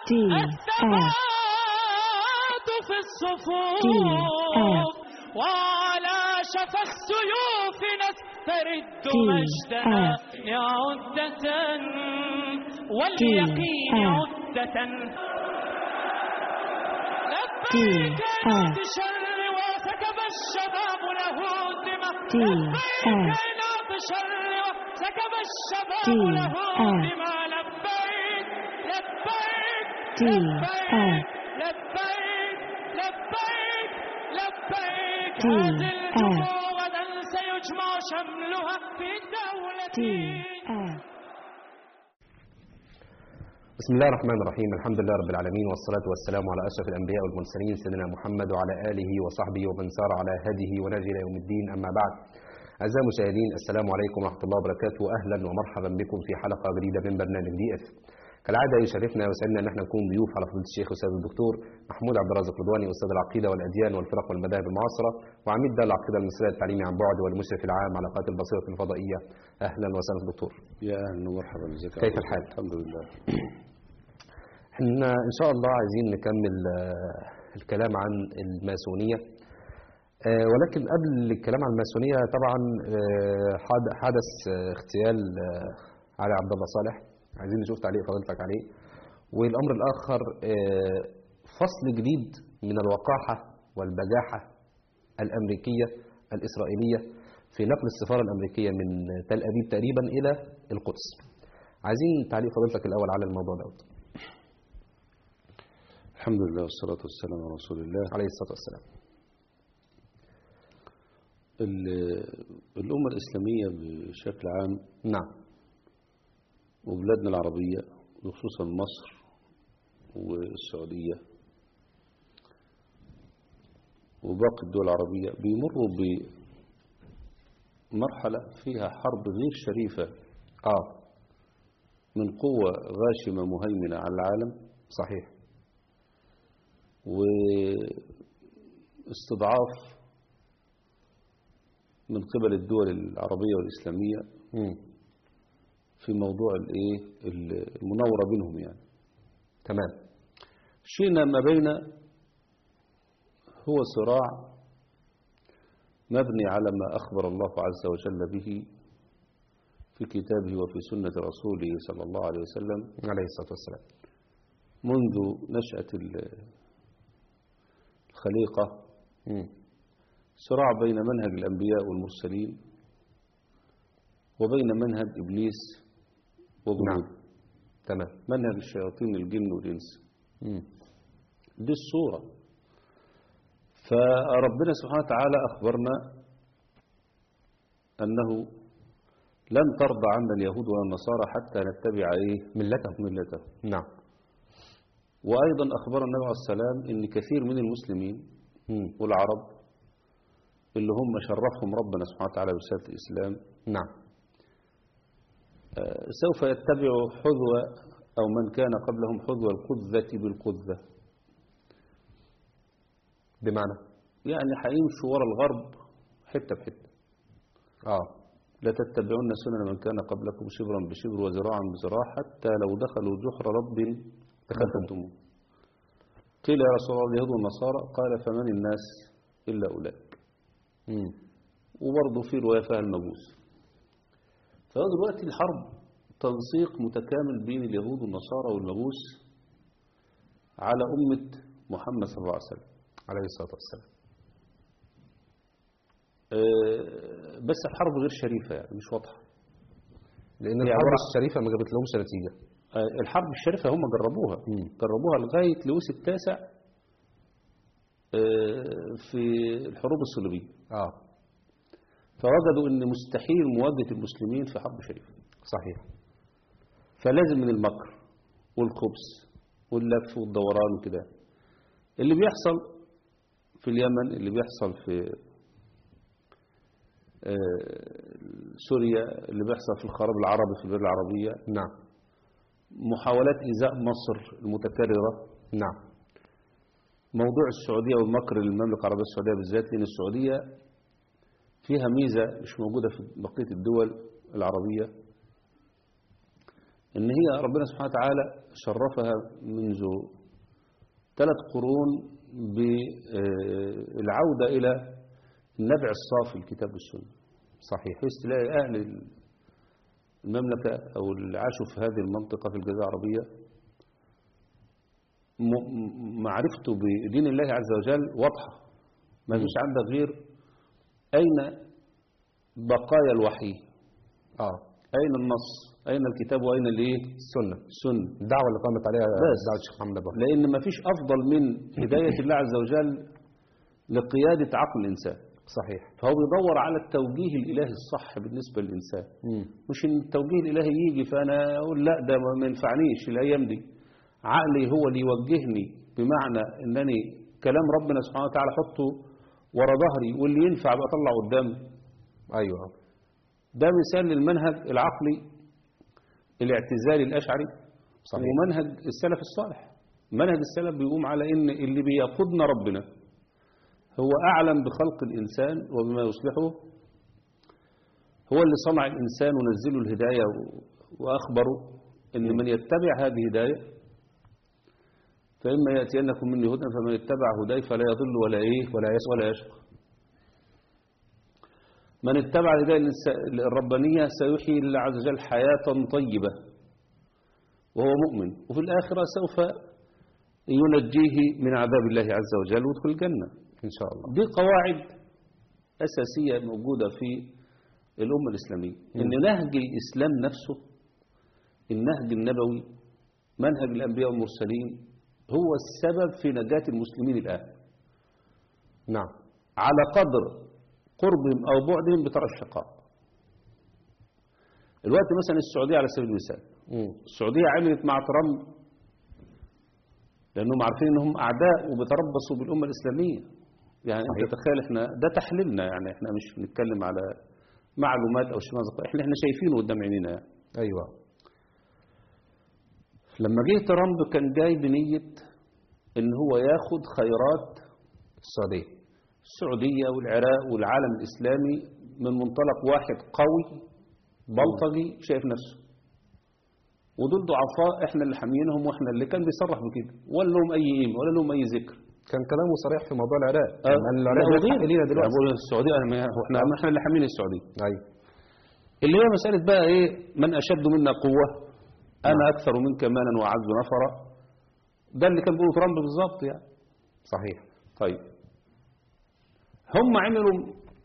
D F الثبات في الصفوف وعلى شفا السيوف نسترد D مجدها F يا عدة واليقين D F عدة لبيك يا F شر وسكب الشباب له الدماء D لبيك F يا شر وسكب الشباب D له F الدماء لبيك لبيك D لبيك F لبيك لبيك لبيك D هذه F الجموع غدا سيجمع شملها في D دولتي F بسم الله الرحمن الرحيم الحمد لله رب العالمين والصلاة والسلام على أشرف الأنبياء والمرسلين سيدنا محمد وعلى آله وصحبه ومن سار على هديه ونهجه إلى يوم الدين أما بعد أعزائي المشاهدين السلام عليكم ورحمة الله وبركاته أهلا ومرحبا بكم في حلقة جديدة من برنامج دي اف كالعادة يشرفنا ويسعدنا أن احنا نكون ضيوف على فضيلة الشيخ أستاذ الدكتور محمود عبد الرازق رضواني أستاذ العقيدة والأديان والفرق والمذاهب المعاصرة وعميد دار العقيدة المصرية للتعليم عن بعد والمشرف العام على قناة البصيرة الفضائية أهلا وسهلا دكتور يا اهلا ومرحبا ازيك يا كيف عبد الحال؟ الحمد لله احنا ان شاء الله عايزين نكمل آه، الكلام عن الماسونيه آه، ولكن قبل الكلام عن الماسونيه طبعا آه، حد- حدث آه، اغتيال آه، علي عبد الله صالح عايزين نشوف تعليق فضيلتك عليه والامر الاخر آه، فصل جديد من الوقاحه والبجاحه الامريكيه الاسرائيليه في نقل السفاره الامريكيه من تل ابيب تقريبا الى القدس عايزين تعليق فضيلتك الاول على الموضوع دوت الحمد لله والصلاة والسلام على رسول الله عليه الصلاه والسلام ال- الأمة الإسلامية بشكل عام نعم وبلادنا العربية وخصوصا مصر والسعودية وباقي الدول العربية بيمروا بمرحلة فيها حرب غير شريفة اه من قوة غاشمة مهيمنة على العالم صحيح واستضعاف من قبل الدول العربية والإسلامية مم. في موضوع الايه المناورة بينهم يعني تمام شئنا ما بين هو صراع مبني على ما أخبر الله عز وجل به في كتابه وفي سنة رسوله صلى الله عليه وسلم عليه الصلاه والسلام منذ نشأة ال- الخليقة مم. صراع بين منهج الأنبياء والمرسلين وبين منهج إبليس وجنوده نعم تمام منهج الشياطين الجن والإنس مم. دي الصورة فربنا سبحانه وتعالى أخبرنا أنه لن ترضى عنا اليهود ولا النصارى حتى نتبع إيه ملتهم ملتهم نعم وأيضا أخبر النبي عليه السلام أن كثير من المسلمين مم. والعرب اللي هم شرفهم ربنا سبحانه وتعالى برسالة الإسلام نعم آه، سوف يتبعوا حذو أو من كان قبلهم حذو القذة بالقذة بمعنى يعني هيمشوا ورا الغرب حتة بحتة اه لا تتبعون سنن من كان قبلكم شبرا بشبر وذراعا بذراع حتى لو دخلوا جحر رب دخلتموه قيل يا رسول الله اليهود والنصارى قال فمن الناس إلا أولئك مم. وبرضه في رواية فيها المجوس فهو دلوقتي الحرب تنسيق متكامل بين اليهود والنصارى والمجوس على أمة محمد صلى الله عليه وسلم عليه الصلاه والسلام آه، بس الحرب غير شريفة يعني مش واضحة لان هي الحرب عبارة- الشريفه ما جابت لهمش نتيجه آه، الحرب الشريفة هم جربوها مم. جربوها لغاية لويس التاسع آه، في الحروب الصليبية اه فوجدوا أن مستحيل مواجهة المسلمين في حرب شريفة صحيح فلازم من المكر والخبث واللف والدوران وكده اللي بيحصل في اليمن اللي بيحصل في آه، سوريا اللي بيحصل في الخراب العربي في البلاد العربية نعم محاولات إيذاء مصر المتكررة نعم موضوع السعودية والمكر للمملكة العربية السعودية بالذات لأن السعودية فيها ميزة مش موجودة في بقية الدول العربية إن هي ربنا سبحانه وتعالى شرفها منذ ثلاث قرون بالعودة إلى النبع الصافي الكتاب والسنة صحيح بحيث تلاقي أهل المملكة أو اللي عاشوا في هذه المنطقة في الجزيرة العربية م- م- معرفته بدين الله عز وجل واضحة ما فيش عندك غير أين بقايا الوحي اه أين النص أين الكتاب وأين الإيه السنة السنة الدعوة اللي قامت عليها بس. دعوة الشيخ محمد أبو لأن ما فيش أفضل من هداية الله عز وجل لقيادة عقل الإنسان صحيح فهو بيدور على التوجيه الإلهي الصح بالنسبة للإنسان مم. مش ان التوجيه الالهي يجي فانا اقول لا ده ما ينفعنيش الايام دي عقلي هو اللي يوجهني بمعنى انني كلام ربنا سبحانه وتعالى احطه ورا ظهري واللي ينفع بقى اطلع قدامي أيوه ده مثال للمنهج العقلي الاعتزالي الاشعري صحيح. ومنهج السلف الصالح منهج السلف بيقوم على ان اللي بيقودنا ربنا هو اعلم بخلق الانسان وبما يصلحه هو اللي صنع الإنسان ونزله الهداية و- وأخبره أن من يتبع هذه الهداية فإما يأتينكم مني هدى فمن اتبع هداي فلا يضل ولا إيه ولا يشقى ولا يشقى من اتبع الهداية الإنس- الربانية سيحيي الله عز وجل حياة طيبة وهو مؤمن وفي الآخرة سوف ينجيه من عذاب الله عز وجل ويدخل الجنة إن شاء الله دي قواعد أساسية موجودة في الأمة الإسلامية إن نهج الإسلام نفسه النهج النبوي منهج الأنبياء والمرسلين هو السبب في نجاة المسلمين الآن نعم على قدر قربهم أو بعدهم بترى الشقاء الوقت مثلا السعودية على سبيل المثال مم. السعودية عملت مع ترامب لأنهم عارفين أنهم أعداء وبيتربصوا بالأمة الإسلامية يعني صحيح. أنت تخيل إحنا ده تحليلنا يعني إحنا مش بنتكلم على معلومات أو شيء إحنا إحنا شايفينه قدام عينينا يعني. أيوه لما جه ترامب كان جاي بنية إن هو ياخد خيرات السعودية السعودية والعراق والعالم الإسلامي من منطلق واحد قوي بلطجي شايف نفسه ودول ضعفاء احنا اللي حاميينهم واحنا اللي كان بيصرح بكده ولا لهم اي قيمه ولا لهم اي ذكر كان كلامه صريح في موضوع العراق آه، أن العراق لا، ده وغير. حق لينا أنا دلوقتي بقول السعوديه انا ما- احنا احنا اللي حامين السعوديه أيوه اللي هي مساله بقى ايه من اشد منا قوه انا اكثر منك مالا واعز نفرا ده اللي كان بيقوله ترامب بالظبط يعني صحيح طيب هم عملوا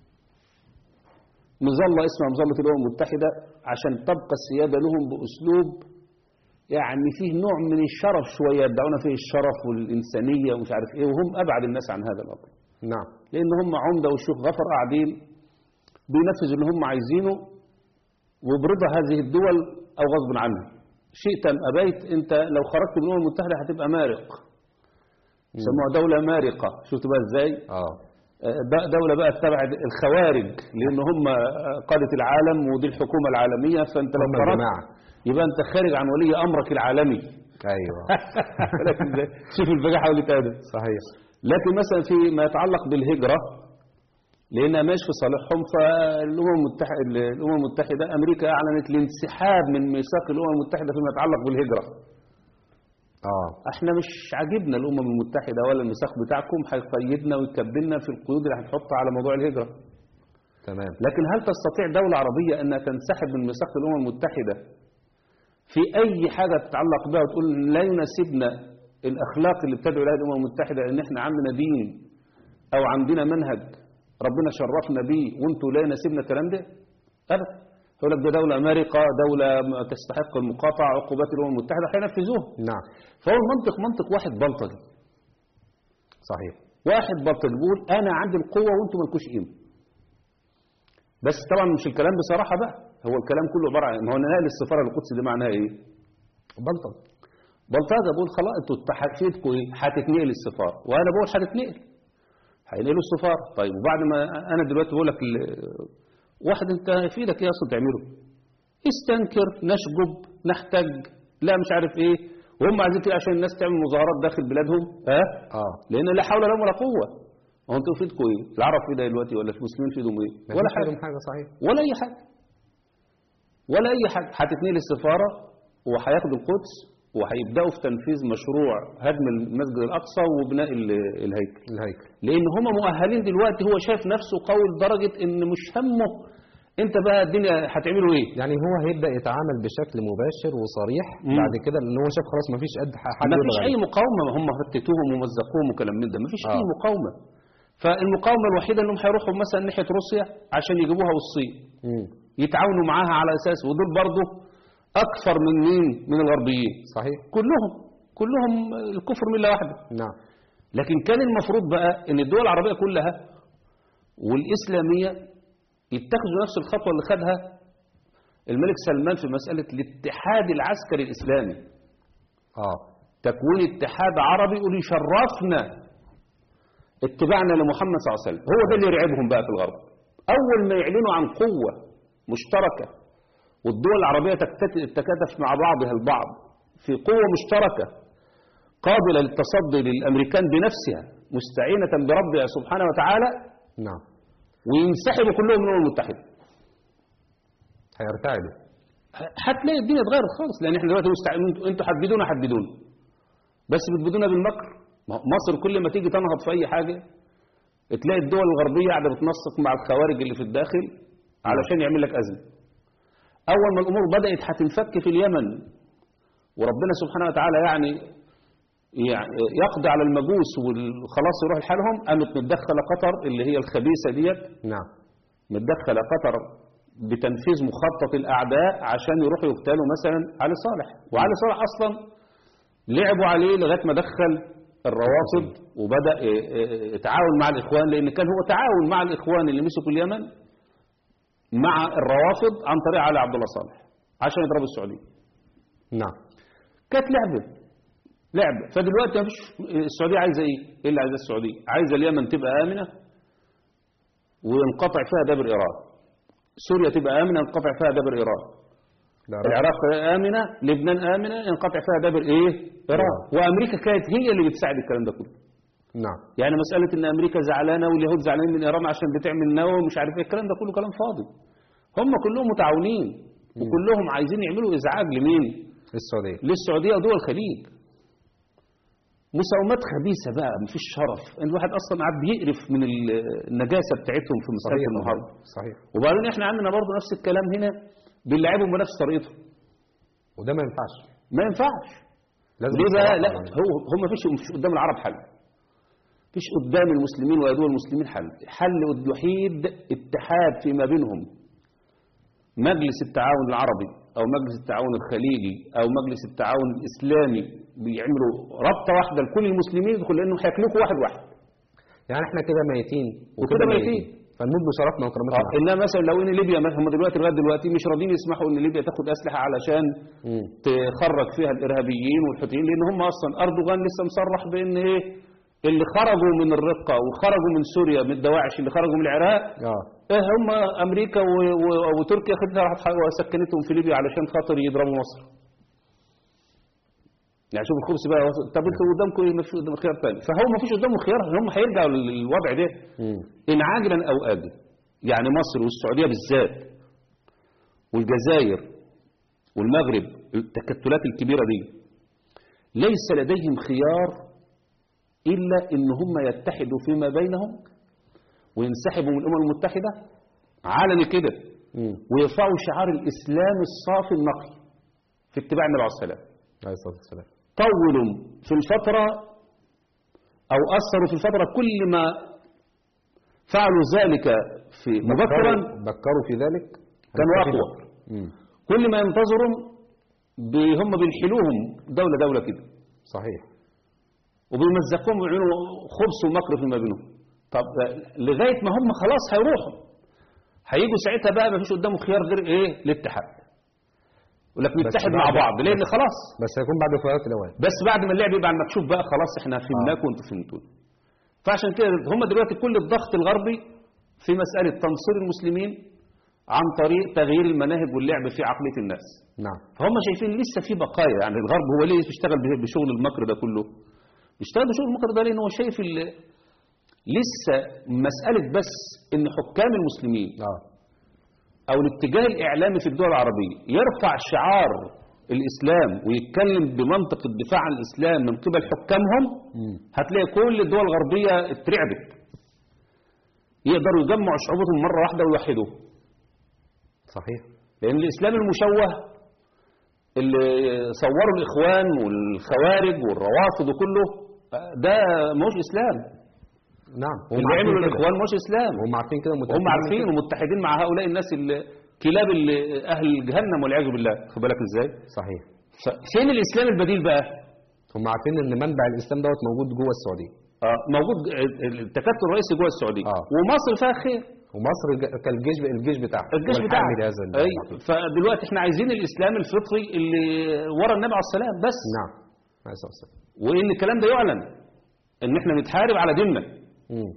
مظلة اسمها مظلة الأمم المتحدة عشان تبقى السيادة لهم بأسلوب يعني فيه نوع من الشرف شوية يدعون فيه الشرف والإنسانية ومش عارف إيه وهم أبعد الناس عن هذا الأمر نعم لأن هم عمدة والشيوخ غفر قاعدين بينفذوا اللي هم عايزينه وبرضا هذه الدول أو غصب عنها شئت أم أبيت أنت لو خرجت من الأمم المتحدة هتبقى مارق سموها دولة مارقة شفت بقى إزاي اه د- دولة بقى تبع الخوارج لأن هم قادة العالم ودي الحكومة العالمية فأنت لو هم خرجت الجماعة. يبقى أنت خارج عن ولي أمرك العالمي أيوه لكن إزاي؟ شوف البجاحة واللي تقدم صحيح لكن مثلا فيما يتعلق بالهجرة لأنها ماشي في صالحهم فالأمم المتحدة الأمم المتحدة أمريكا أعلنت الانسحاب من ميثاق الأمم المتحدة فيما يتعلق بالهجرة اه احنا مش عاجبنا الأمم المتحدة ولا الميثاق بتاعكم هيقيدنا ويكبلنا في القيود اللي هنحطها على موضوع الهجرة تمام لكن هل تستطيع دولة عربية أنها تنسحب من ميثاق الأمم المتحدة في أي حاجة تتعلق بها وتقول لا يناسبنا الأخلاق اللي بتدعو إليها الأمم المتحدة إن إحنا عندنا دين أو عندنا منهج ربنا شرفنا بيه وأنتوا لا يناسبنا الكلام ده؟ أبدا يقول لك ده دولة أمريكا دولة تستحق المقاطعة عقوبات الأمم المتحدة هينفذوها نعم فهو المنطق منطق واحد بلطجي صحيح واحد بلطجي بيقول أنا عندي القوة وأنتوا مالكوش قيمة بس طبعا مش الكلام بصراحة بقى هو الكلام كله عبارة عن ما هو نهاية السفارة القدس دي معناها إيه؟ بلطج بلطجة بقول خلاص انتوا تحكيتكم ايه هتتنقل السفارة وانا بقول هتتنقل هينقلوا السفارة طيب وبعد ما انا دلوقتي بقول لك ال- واحد انت في ايدك ايه اصلا تعمله استنكر نشجب نحتج لا مش عارف ايه وهم عايزين كده عشان الناس تعمل مظاهرات داخل بلادهم ها اه لان لا حول لهم ولا قوه هو انتوا في ايدكم ايه العرب في ايدها دلوقتي ولا المسلمين في ايدهم ايه ولا مفيش حاجه عندهم حاجة صحيح ولا اي حاجه ولا اي حاجه هتتنقل السفاره وهياخدوا القدس وهيبداوا في تنفيذ مشروع هدم المسجد الاقصى وبناء ال- الهيكل الهيكل لان هم مؤهلين دلوقتي هو شايف نفسه قوي لدرجه ان مش همه انت بقى الدنيا هتعملوا ايه يعني هو هيبدا يتعامل بشكل مباشر وصريح مم. بعد كده لان هو شاف خلاص ما فيش قد حد ما يقدر فيش عليه. اي مقاومه هم فتتوهم ومزقوهم وكلام من ده ما فيش اي آه. مقاومه فالمقاومه الوحيده انهم هيروحوا مثلا ناحيه روسيا عشان يجيبوها والصين مم. يتعاونوا معاها على اساس ودول برضه اكثر من مين من الغربيين صحيح كلهم كلهم الكفر مله واحده نعم لكن كان المفروض بقى ان الدول العربيه كلها والاسلاميه يتخذوا نفس الخطوه اللي خدها الملك سلمان في مساله الاتحاد العسكري الاسلامي اه تكوين اتحاد عربي يقول يشرفنا اتباعنا لمحمد صلى الله عليه وسلم هو ده اللي يرعبهم بقى في الغرب اول ما يعلنوا عن قوه مشتركه والدول العربيه تكتت- تتكاتف مع بعضها البعض في قوه مشتركه قابله للتصدي للامريكان بنفسها مستعينه بربها سبحانه وتعالى نعم وينسحبوا كلهم من الامم المتحده هيرتعدوا هتلاقي الدنيا اتغيرت خالص لان احنا دلوقتي مستعينين انتوا حددونا حددونا بس بتبدونا بالمكر ما هو مصر كل ما تيجي تنهض في اي حاجه تلاقي الدول الغربيه قاعده بتنسق مع الخوارج اللي في الداخل علشان يعمل لك ازمه اول ما الامور بدات هتنفك في اليمن وربنا سبحانه وتعالى يعني يعني يقضي على المجوس وخلاص يروح لحالهم قامت متدخله قطر اللي هي الخبيثه ديت نعم متدخله قطر بتنفيذ مخطط الاعداء عشان يروحوا يغتالوا مثلا علي صالح وعلي صالح اصلا لعبوا عليه لغايه ما دخل الروافض وبدا ي- ي- يتعاون مع الاخوان لان كان هو تعاون مع الاخوان اللي مسكوا اليمن مع الروافض عن طريق علي عبد الله صالح عشان يضربوا السعوديه نعم كانت لعبه لعبه فدلوقتي مفيش السعوديه عايزه ايه؟ ايه اللي عايزاه السعوديه؟ عايزه اليمن تبقى امنه وينقطع فيها دابر ايران. سوريا تبقى امنه ينقطع فيها دابر ايران. ده العراق امنه، لبنان امنه ينقطع فيها دابر ايه؟ ايران. وامريكا كانت هي اللي بتساعد الكلام ده كله. نعم يعني مساله ان امريكا زعلانه واليهود زعلانين من ايران عشان بتعمل نووي ومش عارف ايه الكلام ده كله كلام فاضي. هم كلهم متعاونين وكلهم عايزين يعملوا ازعاج لمين؟ السعوديه للسعوديه ودول الخليج مساومات خبيثه بقى مفيش شرف الواحد اصلا قاعد بيقرف من النجاسه بتاعتهم في مساله صحيح النهارده صحيح وبعدين احنا عندنا برضه نفس الكلام هنا بنلعبهم بنفس طريقتهم وده ما ينفعش ما ينفعش لازم ليه بقى الصراحة لا يعني. هو هم مفيش مفيش قدام العرب حل مفيش قدام المسلمين ولا دول المسلمين حل حل الوحيد اتحاد فيما بينهم مجلس التعاون العربي او مجلس التعاون الخليجي او مجلس التعاون الاسلامي بيعملوا رابطه واحده لكل المسلمين يدخل لانه هياكلوكوا واحد واحد يعني احنا كده ميتين وكده ميتين. فنموت بشرفنا وكرامتنا اه انما مثلا لو ان ليبيا مثلا هم دلوقتي لغايه دلوقتي مش راضيين يسمحوا ان ليبيا تاخد اسلحه علشان مم. تخرج فيها الارهابيين والحوثيين لان هم اصلا اردوغان لسه مصرح بان ايه اللي خرجوا من الرقه وخرجوا من سوريا من الدواعش اللي خرجوا من العراق اه ايه هم امريكا و- و- وتركيا خدتها راحت ح- وسكنتهم في ليبيا علشان خاطر يضربوا مصر يعني شوف الخبز بقى وصل- طب انتوا قدامكم ايه مفيش قدام خيار تاني فهو مفيش قدامهم خيار هم هيرجعوا للوضع ده مم. إن عاجلا أو آجلا يعني مصر والسعودية بالذات والجزائر والمغرب التكتلات الكبيرة دي ليس لديهم خيار إلا إن هم يتحدوا فيما بينهم وينسحبوا من الأمم المتحدة علني كده مم. ويرفعوا شعار الإسلام الصافي النقي في اتباع النبي عليه الصلاة والسلام عليه الصلاه والسلام طولوا في الفترة أو أثروا في الفترة كل ما فعلوا ذلك في مبكرا بكروا- بكروا في ذلك كانوا هنستفيد أقوى. أكتر. مم. كل ما ينتظروا ب- هم بينحلوهم دولة دولة كده صحيح وبيمزقوهم ويعملوا خبث ومكر فيما بينهم طب لغاية ما هم خلاص هيروحوا هيجوا ساعتها بقى ما فيش قدامه خيار غير ايه الاتحاد يقول لك نتحد مع بعد- بعض لان خلاص بس هيكون بعد فوات الاوان بس بعد ما اللعب يبقى على المكشوف بقى خلاص احنا فهمناكم وانتوا فهمتونا فعشان كده هم دلوقتي كل الضغط الغربي في مسألة تنصير المسلمين عن طريق تغيير المناهج واللعب في عقلية الناس نعم فهم شايفين لسه في بقايا يعني الغرب هو ليه بيشتغل به- بشغل المكر ده كله بيشتغل بشغل المكر ده لان هو شايف ال- لسه مسألة بس ان حكام المسلمين اه او الاتجاه الاعلامي في الدول العربية يرفع شعار الإسلام ويتكلم بمنطق الدفاع عن الإسلام من قبل حكامهم مم. هتلاقي كل الدول الغربية اترعبت يقدروا يجمعوا شعوبهم مرة واحدة ويوحدوه صحيح لأن الإسلام المشوه اللي صوروا الإخوان والخوارج والروافض وكله ده مش إسلام نعم اللي عملوا الإخوان مش إسلام هم عارفين كده هم متأكدين عارفين كده. ومتحدين مع هؤلاء الناس اللي كلاب اللي أهل جهنم والعياذ بالله خد بالك إزاي صحيح فين الإسلام البديل بقى هم عارفين ان منبع الاسلام دوت موجود جوه السعوديه آه موجود التكتل الرئيسي جوه السعودية آه. ومصر فيها خير ومصر ج- كالجيش الجيش بتاعها الجيش هو بتاعها الحامي لهذا أي العقيدة. فدلوقتي احنا عايزين الإسلام الفطري اللي ورا النبي عليه السلام بس نعم عليه الصلاه والسلام وان الكلام ده يعلن ان احنا بنتحارب على ديننا مم.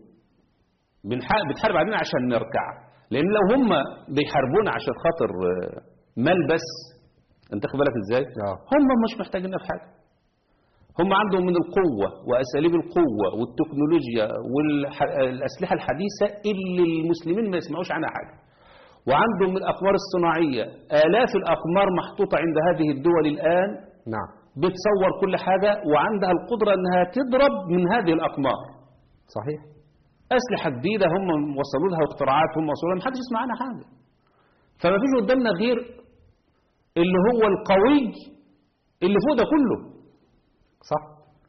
بنح- بنتحارب على ديننا عشان نركع لان لو هم بيحاربونا عشان خاطر آه، مال بس انت خد بالك ازاي آه. هم مش محتاجين في حاجه هم عندهم من القوة وأساليب القوة والتكنولوجيا والأسلحة الحديثة اللي المسلمين ما يسمعوش عنها حاجة وعندهم الأقمار الصناعية آلاف الأقمار محطوطة عند هذه الدول الآن نعم بتصور كل حاجة وعندها القدرة أنها تضرب من هذه الأقمار صحيح أسلحة جديدة هم وصلوا لها واختراعات هم وصلوا لها محدش يسمع عنها حاجة فما فيش قدامنا غير اللي هو القوي اللي فوق ده كله صح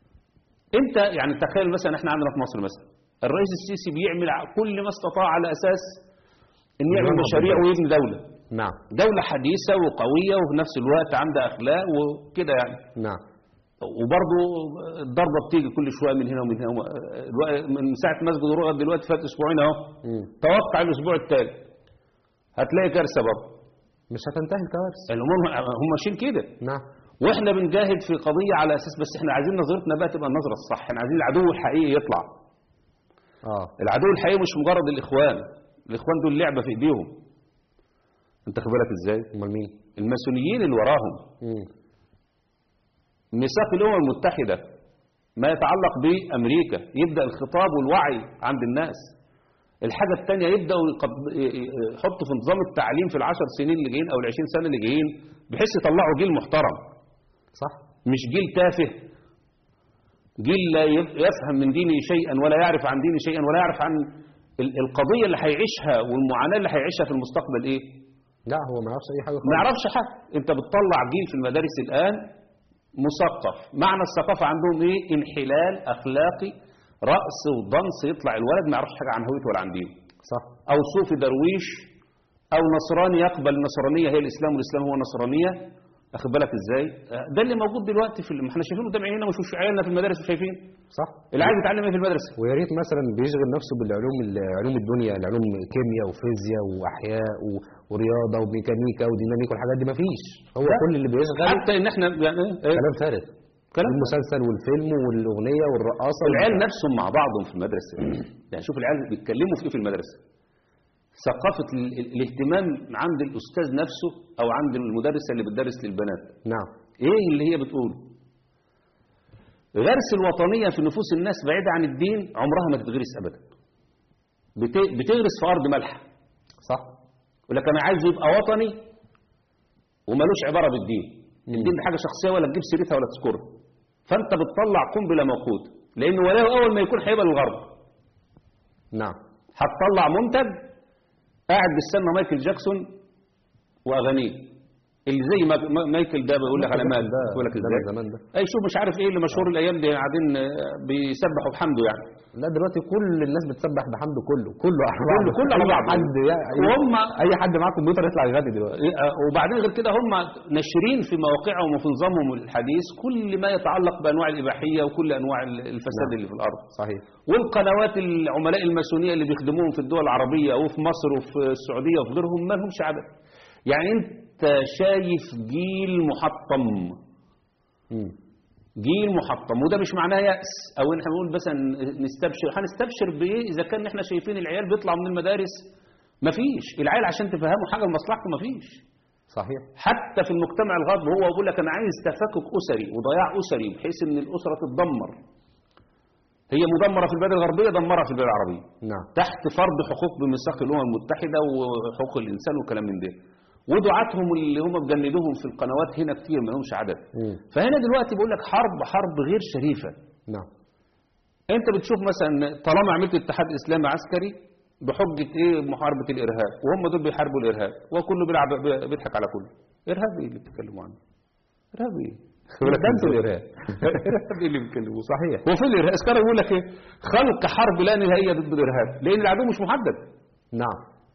انت يعني تخيل مثلا احنا عندنا في مصر مثلا الرئيس السيسي بيعمل ع- كل ما استطاع على اساس ان يعمل نظام مشاريع البلد. ويبني دوله نعم دوله حديثه وقويه وفي نفس الوقت عندها اخلاق وكده يعني نعم وبرضه الضربه بتيجي كل شويه من هنا ومن هنا وم- الوقت- من ساعه مسجد الرؤى دلوقتي فات اسبوعين اهو مم. توقع الاسبوع التالي هتلاقي كارثه برضه مش هتنتهي الكوارث الامور هم ماشيين كده نعم واحنا بنجاهد في قضيه على اساس بس احنا عايزين نظرتنا بقى تبقى النظره الصح احنا عايزين العدو الحقيقي يطلع اه العدو الحقيقي مش مجرد الاخوان الاخوان دول لعبه في ايديهم انت خد بالك ازاي امال مين الماسونيين اللي وراهم مم. ميثاق الامم المتحده ما يتعلق بامريكا يبدا الخطاب والوعي عند الناس الحاجه الثانيه يبداوا يقض- يحطوا في نظام التعليم في العشر سنين اللي جايين او العشرين سنه اللي جايين بحيث يطلعوا جيل محترم صح مش جيل تافه جيل لا يف- يفهم من دينه شيئا ولا يعرف عن دينه شيئا ولا يعرف عن ال- القضية اللي هيعيشها والمعاناة اللي هيعيشها في المستقبل ايه لا هو ما يعرفش اي حاجه ما خالص يعرفش حاجة انت بتطلع جيل في المدارس الآن مثقف معنى الثقافة عندهم ايه انحلال أخلاقي رأس وضنس يطلع الولد ما يعرفش حاجة عن هويته ولا عن دينه صح أو صوفي درويش أو نصراني يقبل النصرانية هي الإسلام والإسلام هو النصرانية أخد بالك إزاي آه، ده اللي موجود دلوقتي في ال- ما احنا شايفينه قدام عينينا مش مش عيالنا في المدارس مش شايفين صح اللي عايز يتعلم ايه في المدرسة ويا ريت مثلا بيشغل نفسه بالعلوم علوم الدنيا العلوم كيمياء وفيزياء واحياء و- ورياضه وميكانيكا وديناميكا والحاجات دي مفيش هو لا. كل اللي بيشغل حتى ان احنا يعني ايه كلام فارغ كلام المسلسل والفيلم والاغنيه والرقاصه العيال نفسهم مع بعضهم في المدرسة يعني شوف العيال بيتكلموا في ايه في المدرسة ثقافة ال- ال- الاهتمام عند الأستاذ نفسه أو عند المدرسة اللي بتدرس للبنات نعم ايه اللي هي بتقول غرس الوطنية في نفوس الناس بعيدة عن الدين عمرها ما تتغرس أبدا بت- بتغرس في أرض ملحة صح يقول لك أنا عايزه يبقى وطني ومالوش عبارة بالدين مم. الدين ده حاجة شخصية ولا تجيب سيرتها ولا تذكرها فأنت بتطلع قنبلة موقوت لأن ولاه أول ما يكون هيبقى للغرب نعم هتطلع منتج قاعد بيستنى مايكل جاكسون وأغانيه اللي زي ما ما- مايكل ده بيقول لك على مال ده بيقول لك ده ازاي من زمان ده اي شوف مش عارف ايه اللي مشهور الايام دي قاعدين آه، بيسبحوا بحمده يعني لا دلوقتي كل الناس بتسبح بحمده كله كله على كله بعضه. كله على أي بعضه حد يعني وهم اي حد معاه كمبيوتر يطلع يغني دلوقتي إيه، آه، وبعدين غير كده هم ناشرين في مواقعهم وفي نظامهم الحديث كل ما يتعلق بانواع الاباحيه وكل انواع ال- الفساد نعم. اللي في الارض صحيح والقنوات العملاء الماسونيه اللي بيخدموهم في الدول العربيه وفي مصر وفي السعوديه وفي غيرهم ما لهمش عدد يعني انت شايف جيل محطم مم. جيل محطم وده مش معناه يأس او ان احنا بنقول مثلا نستبشر هنستبشر بايه اذا كان احنا شايفين العيال بيطلعوا من المدارس مفيش العيال عشان تفهموا حاجه لمصلحته مفيش صحيح حتى في المجتمع الغربي هو بيقول لك انا عايز تفكك اسري وضياع اسري بحيث ان الاسره تتدمر هي مدمره في البلاد الغربيه دمرها في البلاد العربيه نعم تحت فرض حقوق بميثاق الامم المتحده وحقوق الانسان وكلام من ده ودعاتهم اللي هم مجندوهم في القنوات هنا كتير ما لهمش عدد مم. فهنا دلوقتي بقول لك حرب حرب غير شريفة نعم انت بتشوف مثلا طالما عملت اتحاد اسلامي عسكري بحجة ايه محاربة الارهاب وهم دول بيحاربوا الارهاب وكله بيلعب بيضحك على كله ارهاب ايه اللي بتتكلموا عنه ارهاب ايه ده انتوا الارهاب ارهاب ايه اللي بيتكلموا صحيح وفي الارهاب اسكار يقول لك ايه خلق حرب لا نهائيه ضد الارهاب لان العدو مش محدد نعم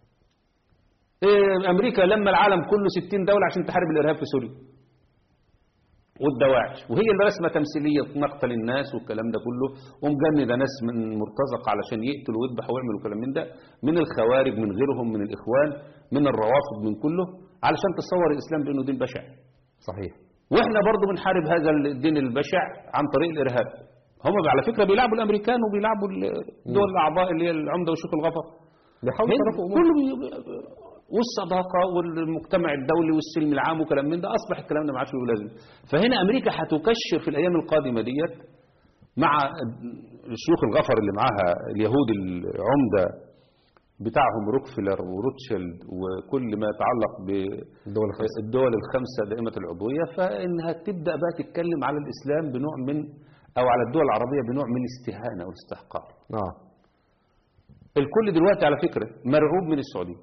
إيه امريكا لما العالم كله 60 دوله عشان تحارب الارهاب في سوريا والدواعش وهي اللي رسمه تمثيليه مقتل الناس والكلام ده كله ومجنده ناس من مرتزق علشان يقتلوا ويذبحوا ويعملوا كلام من ده من الخوارج من غيرهم من الاخوان من الروافض من كله علشان تصور الاسلام بانه دين بشع صحيح واحنا برضو بنحارب هذا الدين البشع عن طريق الارهاب هم على فكره بيلعبوا الامريكان وبيلعبوا الدول الاعضاء اللي هي العمده وشيوخ الغفر بيحاولوا هند يصرفوا امور كله بي- والصداقه والمجتمع الدولي والسلم العام وكلام من ده اصبح الكلام ده ما عادش له لازم فهنا امريكا هتكشر في الايام القادمه ديت مع شيوخ الغفر اللي معاها اليهود العمده بتاعهم روكفلر وروتشيلد وكل ما يتعلق الدول الخمسة بالدول الخمسه دائمه العضويه فانها تبدا بقى تتكلم على الاسلام بنوع من او على الدول العربيه بنوع من الاستهانه والاستحقار اه الكل دلوقتي على فكرة مرعوب من السعودية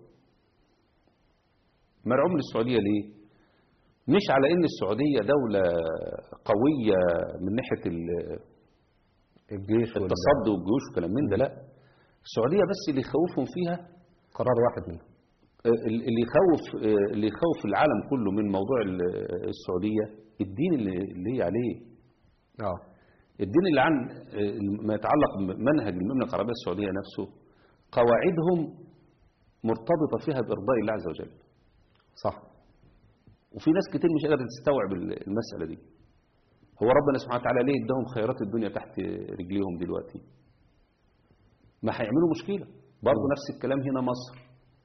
مرعوب من السعودية ليه مش على ان السعودية دولة قوية من ناحية ال- الجيش وال- التصدي والجيوش وكلام من ده لا السعودية بس اللي يخوفهم فيها قرار واحد منهم آه، اللي يخوف آه، اللي يخوف العالم كله من موضوع ال- السعودية الدين اللي اللي هي عليه اه الدين اللي عن آه، ما يتعلق بمنهج المملكة العربية السعودية نفسه قواعدهم مرتبطة فيها بإرضاء الله عز وجل صح وفي ناس كتير مش قادرة تستوعب المسألة دي هو ربنا سبحانه وتعالى ليه اداهم خيرات الدنيا تحت رجليهم دلوقتي ما هيعملوا مشكلة برضه نفس الكلام هنا مصر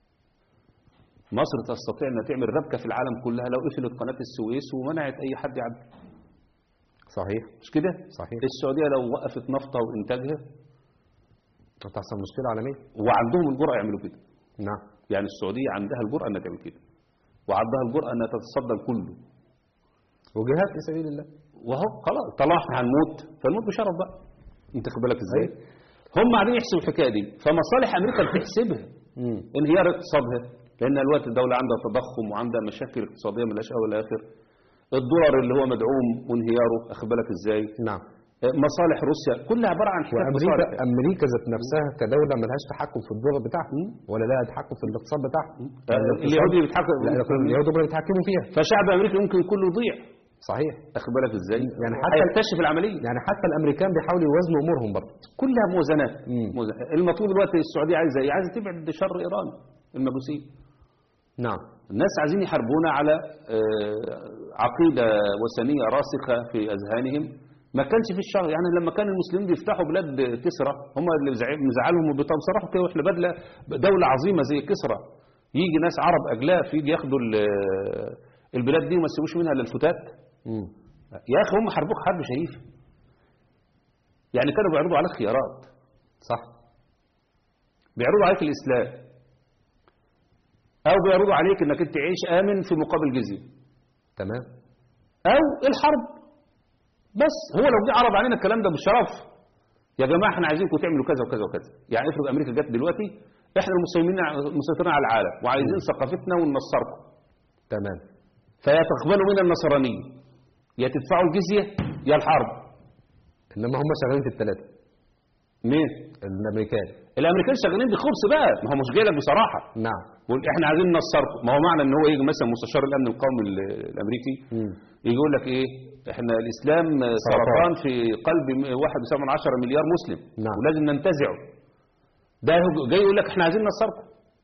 مصر تستطيع انها تعمل ربكة في العالم كلها لو قفلت قناة السويس ومنعت اي حد يعدي صحيح مش كده صحيح السعودية لو وقفت نفطها وانتاجها هتحصل مشكلة عالمية وعندهم الجرأة يعملوا كده نعم يعني السعودية عندها الجرأة انها تعمل كده وعندها الجرأة انها تتصدى كله وجهاد في سبيل الله وهو خلاص طلعنا هنموت فالموت بشرف بقى انت خد بالك ازاي هم قاعدين يحسبوا الحكايه دي فمصالح امريكا بتحسبها امم انهيار اقتصادها لان الوقت الدوله عندها تضخم وعندها مشاكل اقتصاديه من الاشياء والاخر الدولار اللي هو مدعوم وانهياره اخد بالك ازاي نعم مصالح روسيا كلها عباره عن حكايه وامريكا مصالح امريكا ذات نفسها كدوله ملهاش تحكم في الدولار بتاعها ولا لها تحكم في الاقتصاد بتاعها آه، اليهود اللي بيتحكم لا اليهود هم اللي بيتحكموا فيها فشعب امريكا ممكن كله يضيع صحيح اخد بالك ازاي يعني حتى- هيكتشف العمليه يعني حتى الامريكان بيحاولوا يوازنوا امورهم برضه كلها موازنات مم. موازنات. المطلوب دلوقتي السعوديه عايزه ايه عايزه تبعد شر ايران المجوسيه نعم الناس عايزين يحاربونا على آه، عقيدة وثنية راسخة في أذهانهم ما كانش في الشر يعني لما كان المسلمين بيفتحوا بلاد كسرى هم اللي مزع- مزعلهم وبيطلعوا بصراحة كده واحنا بدلة دولة عظيمة زي كسرى يجي ناس عرب أجلاف يجي ياخدوا ال- البلاد دي وما يسيبوش منها إلا الفتات امم يا أخي هم حاربوك حرب شريف يعني كانوا بيعرضوا عليك خيارات صح بيعرضوا عليك الإسلام أو بيعرضوا عليك إنك أنت تعيش آمن في مقابل جزية تمام او الحرب بس هو لو جه عرض علينا الكلام ده بالشرف يا جماعه احنا عايزينكم تعملوا كذا وكذا وكذا يعني افرض امريكا جت دلوقتي احنا المسلمين مسيطرين على العالم وعايزين ثقافتنا وننصركم تمام فيا تقبلوا منا النصرانيه يا تدفعوا الجزيه يا الحرب انما هم شغالين في الثلاثه مين الامريكان الامريكان شغالين بخبز بقى ما هو مش جاي لك بصراحه نعم يقول احنا عايزين ننصركم ما هو معنى ان هو يجي مثلا مستشار الامن القومي ال- الامريكي مم. يجي يقول لك ايه احنا الاسلام سرطان في قلب 1.7 مليار مسلم نعم. ولازم ننتزعه ده هو جاي يقول لك احنا عايزين ننصركم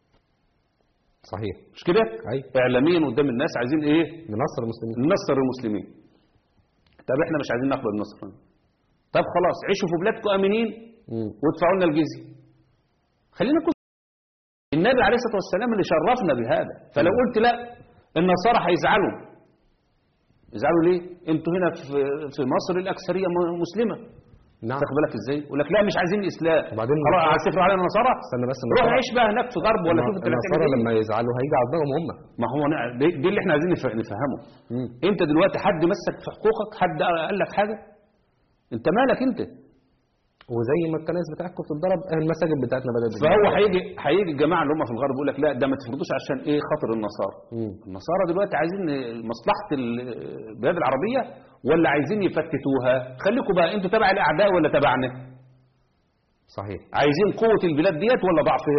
صحيح مش كده أي. اعلاميا قدام الناس عايزين ايه ننصر المسلمين ننصر المسلمين طب احنا مش عايزين نقبل النصر طب خلاص عيشوا في بلادكم امنين مم. وادفعوا لنا الجزيه خلينا نكون النبي عليه الصلاه والسلام اللي شرفنا بهذا فلو قلت لا النصارى هيزعلوا يزعلوا ليه انتوا هنا في في مصر الاكثريه م- مسلمه نعم. تاخد بالك ازاي يقول لك لا مش عايزين اسلام وبعدين خلاص هتسافر علينا نصارى استنى بس روح النصارى- عيش بقى هناك في غرب ولا شوف انت اللي النصارى هتعمل لما إيه. يزعلوا هيجي عذابهم هم ما هو نع- دي, دي اللي احنا عايزين نف- نفهمه انت دلوقتي حد مسك في حقوقك حد قال لك حاجه انت مالك انت وزي ما الكنائس بتاعتكم بتتضرب آه، المساجد بتاعتنا بدات فهو هيجي هيجي الجماعه اللي هم في الغرب يقول لك لا ده ما تفرضوش عشان ايه خاطر النصارى مم. النصارى دلوقتي عايزين مصلحه البلاد العربيه ولا عايزين يفتتوها خليكم بقى انتوا تبع الاعداء ولا تبعنا صحيح عايزين قوه البلاد ديت ولا ضعفها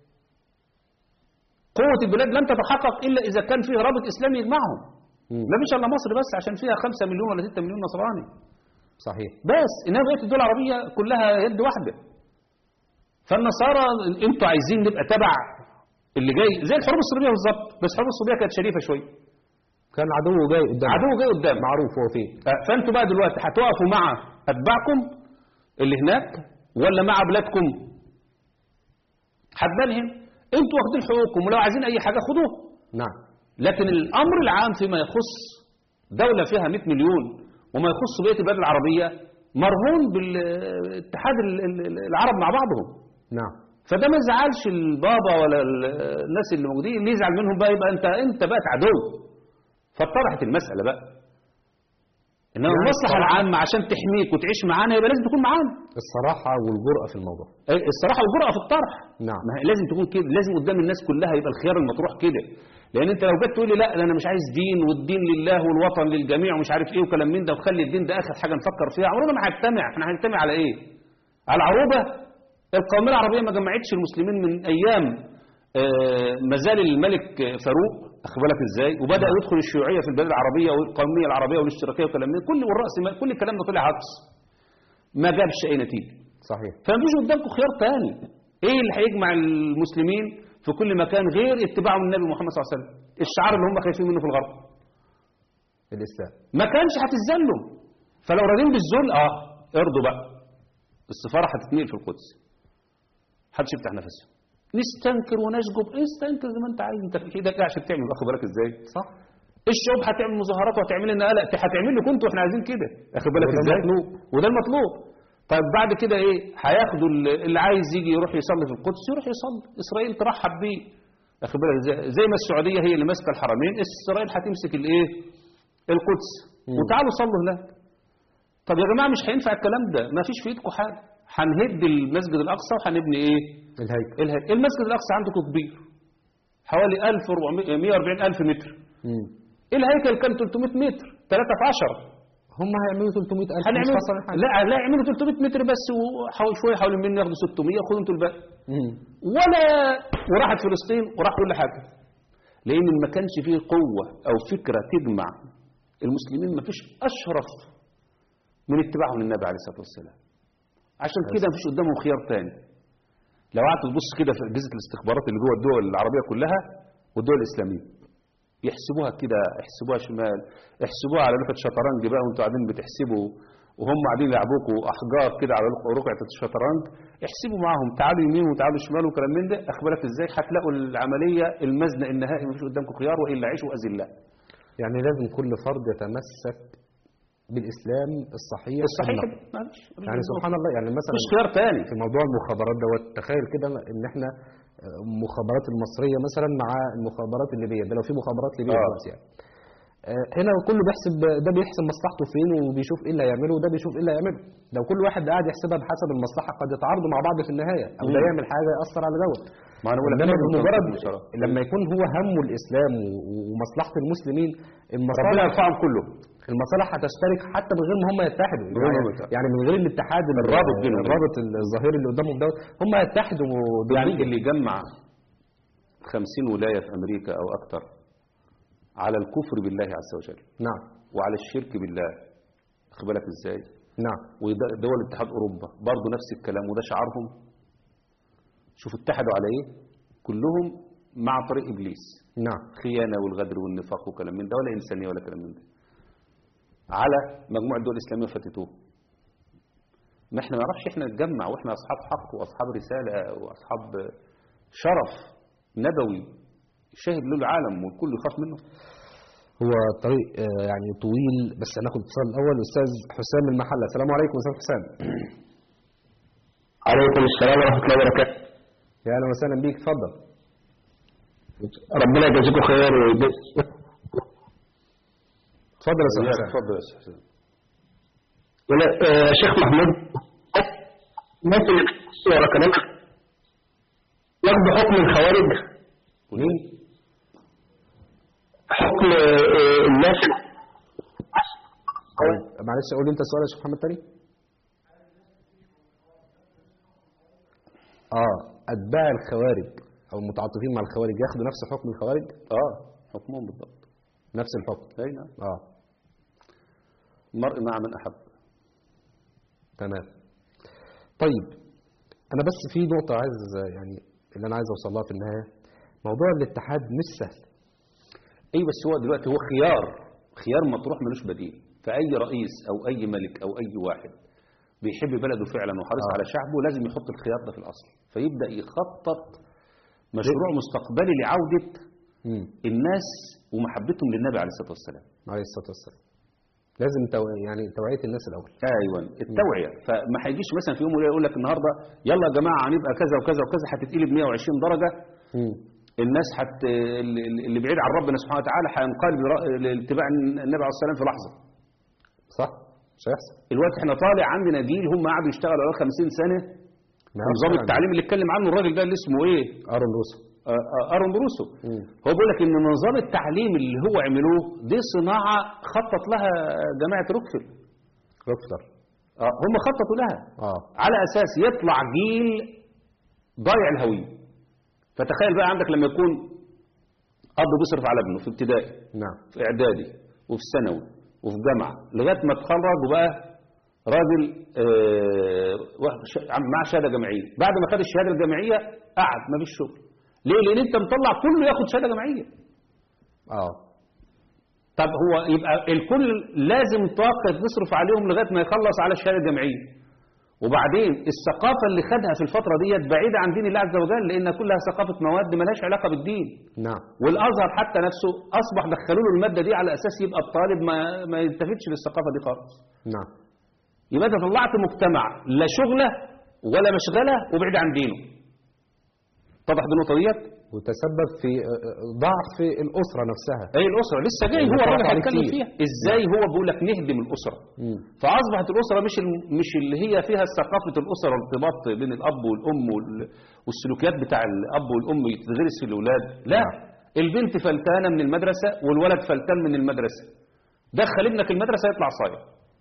قوه البلاد لن تتحقق الا اذا كان فيه رابط اسلامي يجمعهم مم. لا مش الا مصر بس عشان فيها 5 مليون ولا 6 مليون نصراني صحيح بس انما بقيه الدول العربيه كلها يد واحده فالنصارى انتوا عايزين نبقى تبع اللي جاي زي الحروب الصليبيه بالظبط بس الحروب الصليبيه كانت شريفه شويه كان عدو جاي قدام عدو جاي قدام معروف هو فين آه، فانتوا بقى دلوقتي هتقفوا مع اتباعكم اللي هناك ولا مع بلادكم هتبان انتوا واخدين حقوقكم ولو عايزين اي حاجه خدوها نعم لكن الامر العام فيما يخص دوله فيها 100 مليون وما يخص بقيه البلاد العربيه مرهون بالاتحاد ال- ال- العرب مع بعضهم نعم فده ما يزعلش البابا ولا ال- الناس اللي موجودين اللي يزعل منهم بقى يبقى انت انت بقت عدو فاتضحت المساله بقى انما يعني المصلحه الصراحة- العامه عشان تحميك وتعيش معانا يبقى لازم تكون معانا الصراحه والجرأه في الموضوع أي- الصراحه والجرأه في الطرح نعم. ما هي لازم تكون كده لازم قدام الناس كلها يبقى الخيار المطروح كده لان انت لو جيت تقول لي لا ده انا مش عايز دين والدين لله والوطن للجميع ومش عارف ايه وكلام من ده وخلي الدين ده اخر حاجه نفكر فيها عمرنا ما هنجتمع احنا هنجتمع على ايه على عروبه القوميه العربيه ما جمعتش المسلمين من ايام آه، ما زال الملك فاروق اخد بالك ازاي وبدا يدخل الشيوعيه في البلاد العربيه والقوميه العربيه والاشتراكيه وكلام من كل والراس كل الكلام ده طلع عكس ما جابش اي نتيجه صحيح فمفيش قدامكم خيار تاني ايه اللي هيجمع المسلمين في كل مكان غير اتباعهم النبي محمد صلى الله عليه وسلم الشعار اللي هم خايفين منه في الغرب الاسلام ما كانش هتتذلوا فلو راضين بالذل اه ارضوا بقى السفاره هتتنقل في القدس محدش يفتح نفسه نستنكر ونشجب إيه استنكر زي ما انت عايز انت في ايدك إيه عشان تعمل واخد بالك ازاي صح الشعوب هتعمل مظاهرات وهتعمل لنا قلق هتعمل لكم انتوا احنا عايزين كده واخد بالك وده ازاي المطلوب. وده المطلوب طيب بعد كده ايه هياخدوا ال- اللي عايز يجي يروح يصلي في القدس يروح يصلي اسرائيل ترحب بيه واخد بالك ازاي زي ما السعوديه هي اللي ماسكه الحرمين اسرائيل هتمسك الايه القدس مم. وتعالوا صلوا هناك طب يا جماعه مش هينفع الكلام ده ما فيش في ايدكم حاجه هنهد المسجد الاقصى وهنبني ايه الهيكل الهيكل المسجد الاقصى عندكم كبير حوالي 1400 140 الف متر مم. الهيكل كان 300 متر 3 في 10 هم هيعملوا 300000 مش هنعمل خسران حاجه لا لا يعملوا 300 متر بس وحاول شويه حوالين مني ياخدوا 600 خدوا انتوا الباقي مم. ولا وراحت فلسطين وراح كل حاجه لان ما كانش فيه قوه او فكره تجمع المسلمين ما فيش اشرف من اتباعهم للنبي عليه الصلاه والسلام عشان كده ما فيش قدامهم خيار تاني لو قعدت تبص كده في اجهزه الاستخبارات اللي جوه الدول العربيه كلها والدول الاسلاميه يحسبوها كده يحسبوها شمال يحسبوها على لوحه شطرنج بقى وانتوا قاعدين بتحسبوا وهم قاعدين يلعبوكوا احجار كده على رقعه الشطرنج احسبوا معاهم تعالوا يمين وتعالوا شمال وكلام من ده اخبارك ازاي هتلاقوا العمليه المزنق النهائي مفيش قدامكم خيار والا عيشوا اذله يعني لازم كل فرد يتمسك بالاسلام الصحيح الصحيح النقي. معلش يعني سبحان الله يعني مثلا مفيش خيار تاني في موضوع المخابرات دوت تخيل كده ان احنا آه، المخابرات المصريه مثلا مع المخابرات الليبيه ده لو في مخابرات ليبيه آه. دلوقتي يعني آه، هنا كله بيحسب ده بيحسب مصلحته فين وبيشوف ايه اللي هيعمله وده بيشوف ايه اللي هيعمله لو كل واحد قاعد يحسبها بحسب المصلحه قد يتعارضوا مع بعض في النهايه او ده مم. يعمل حاجه ياثر على دوت ما انا بقول لك انما لازم بمجرد تنصف بصراحة. لما يكون هو همه الاسلام و- ومصلحه المسلمين ربنا المصالح يرفعهم كلهم المصالح هتشترك حتى من غير ما هم يتحدوا من غير ما يعني, هم يتحدوا. يعني من غير الاتحاد ال- الرابط بينهم. الرابط الظاهري اللي قدامهم دوت هم يتحدوا يعني ضديه. اللي يجمع 50 ولايه في امريكا او اكتر على الكفر بالله عز وجل نعم وعلى الشرك بالله خد بالك ازاي نعم ودول اتحاد اوروبا برضه نفس الكلام وده شعارهم شوف اتحدوا على ايه كلهم مع طريق ابليس نعم خيانه والغدر والنفاق وكلام من ده ولا انسانيه ولا كلام من ده على مجموعه دول الاسلاميه فاتتوه ما احنا ما نعرفش احنا نتجمع واحنا اصحاب حق واصحاب رساله واصحاب شرف نبوي شاهد له العالم والكل يخاف منه هو طريق آه، يعني طويل بس هناخد اتصال الاول استاذ حسام المحله السلام عليكم استاذ حسام عليكم السلام ورحمة الله وبركاته يا اهلا وسهلا بيك اتفضل ربنا يجازيكم خير ويجزي اتفضل يا استاذ إياك، حسام اتفضل يا أستاذ حسين ولا- آه، شيخ محمود الناس اللي بتبص ورا كلامك ياخدوا حكم الخوارج مين حكم آه، الناس طيب معلش قول لي انت السؤال يا شيخ محمد تاني اه اتباع الخوارج او المتعاطفين مع الخوارج ياخدوا نفس حكم الخوارج اه حكمهم بالضبط نفس الحكم اي نعم اه المرء مع من احب تمام طيب انا بس في نقطه عايز يعني اللي انا عايز اوصل لها في النهايه موضوع الاتحاد مش سهل اي بس هو دلوقتي هو خيار خيار مطروح ملوش بديل فاي رئيس او اي ملك او اي واحد بيحب بلده فعلا وحريص آه. على شعبه لازم يحط الخيار ده في الاصل فيبدا يخطط مشروع مستقبلي لعوده امم الناس ومحبتهم للنبي عليه الصلاه والسلام عليه الصلاه والسلام لازم تو... يعني توعيه الناس الاول ايوه التوعيه فما هيجيش مثلا في يوم وليله يقول لك النهارده يلا يا جماعه هنبقى كذا وكذا وكذا هتتقلب 120 درجه امم الناس حت اللي بعيد عن ربنا سبحانه وتعالى هينقلب لر- لاتباع النبي عليه الصلاه والسلام في لحظه صح مش هيحصل الوقت احنا طالع عندنا جيل هم قعدوا يشتغلوا على 50 سنه ما يعرفش نظام فعلاً. التعليم اللي اتكلم عنه الراجل ده اللي اسمه ايه ارون روسو آه، آه، ارون بروسو مم. هو بيقول لك ان نظام التعليم اللي هو عملوه دي صناعه خطط لها جماعه روكفيل روكفلر آه، هم خططوا لها اه على اساس يطلع جيل ضايع الهويه فتخيل بقى عندك لما يكون اب بيصرف على ابنه في ابتدائي نعم في اعدادي وفي ثانوي وفي جامعه لغايه ما اتخرج وبقى راجل آه، واحد ش- عم- معاه شهاده جامعيه بعد ما خد الشهاده الجامعيه قعد ما فيش شغل ليه لان انت مطلع كله ياخد شهاده جامعيه اه طب هو يبقى الكل لازم طاقه تصرف عليهم لغايه ما يخلص على الشهاده الجامعيه وبعدين الثقافه اللي خدها في الفتره ديت بعيده عن دين الله عز وجل لان كلها ثقافه مواد ملهاش علاقه بالدين نعم والازهر حتى نفسه اصبح دخلوا له الماده دي على اساس يبقى الطالب ما ما يلتفتش للثقافه دي خالص نعم يبقى انت طلعت مجتمع لا شغله ولا مشغله وبعيد عن دينه اتضح النقطه ديت وتسبب في آه، آه، ضعف الاسره نفسها اي الاسره لسه جاي هو وطرح الراجل عليه هيتكلم كتير. فيها ازاي هو بيقول لك نهدم الاسره مم. فاصبحت الاسره مش الم- مش اللي هي فيها ثقافه الاسره والارتباط بين الاب والام وال- والسلوكيات بتاع الاب والام يتغرس في الاولاد لا نعم. البنت فلتانه من المدرسه والولد فلتان من المدرسه دخل ابنك المدرسه يطلع صايع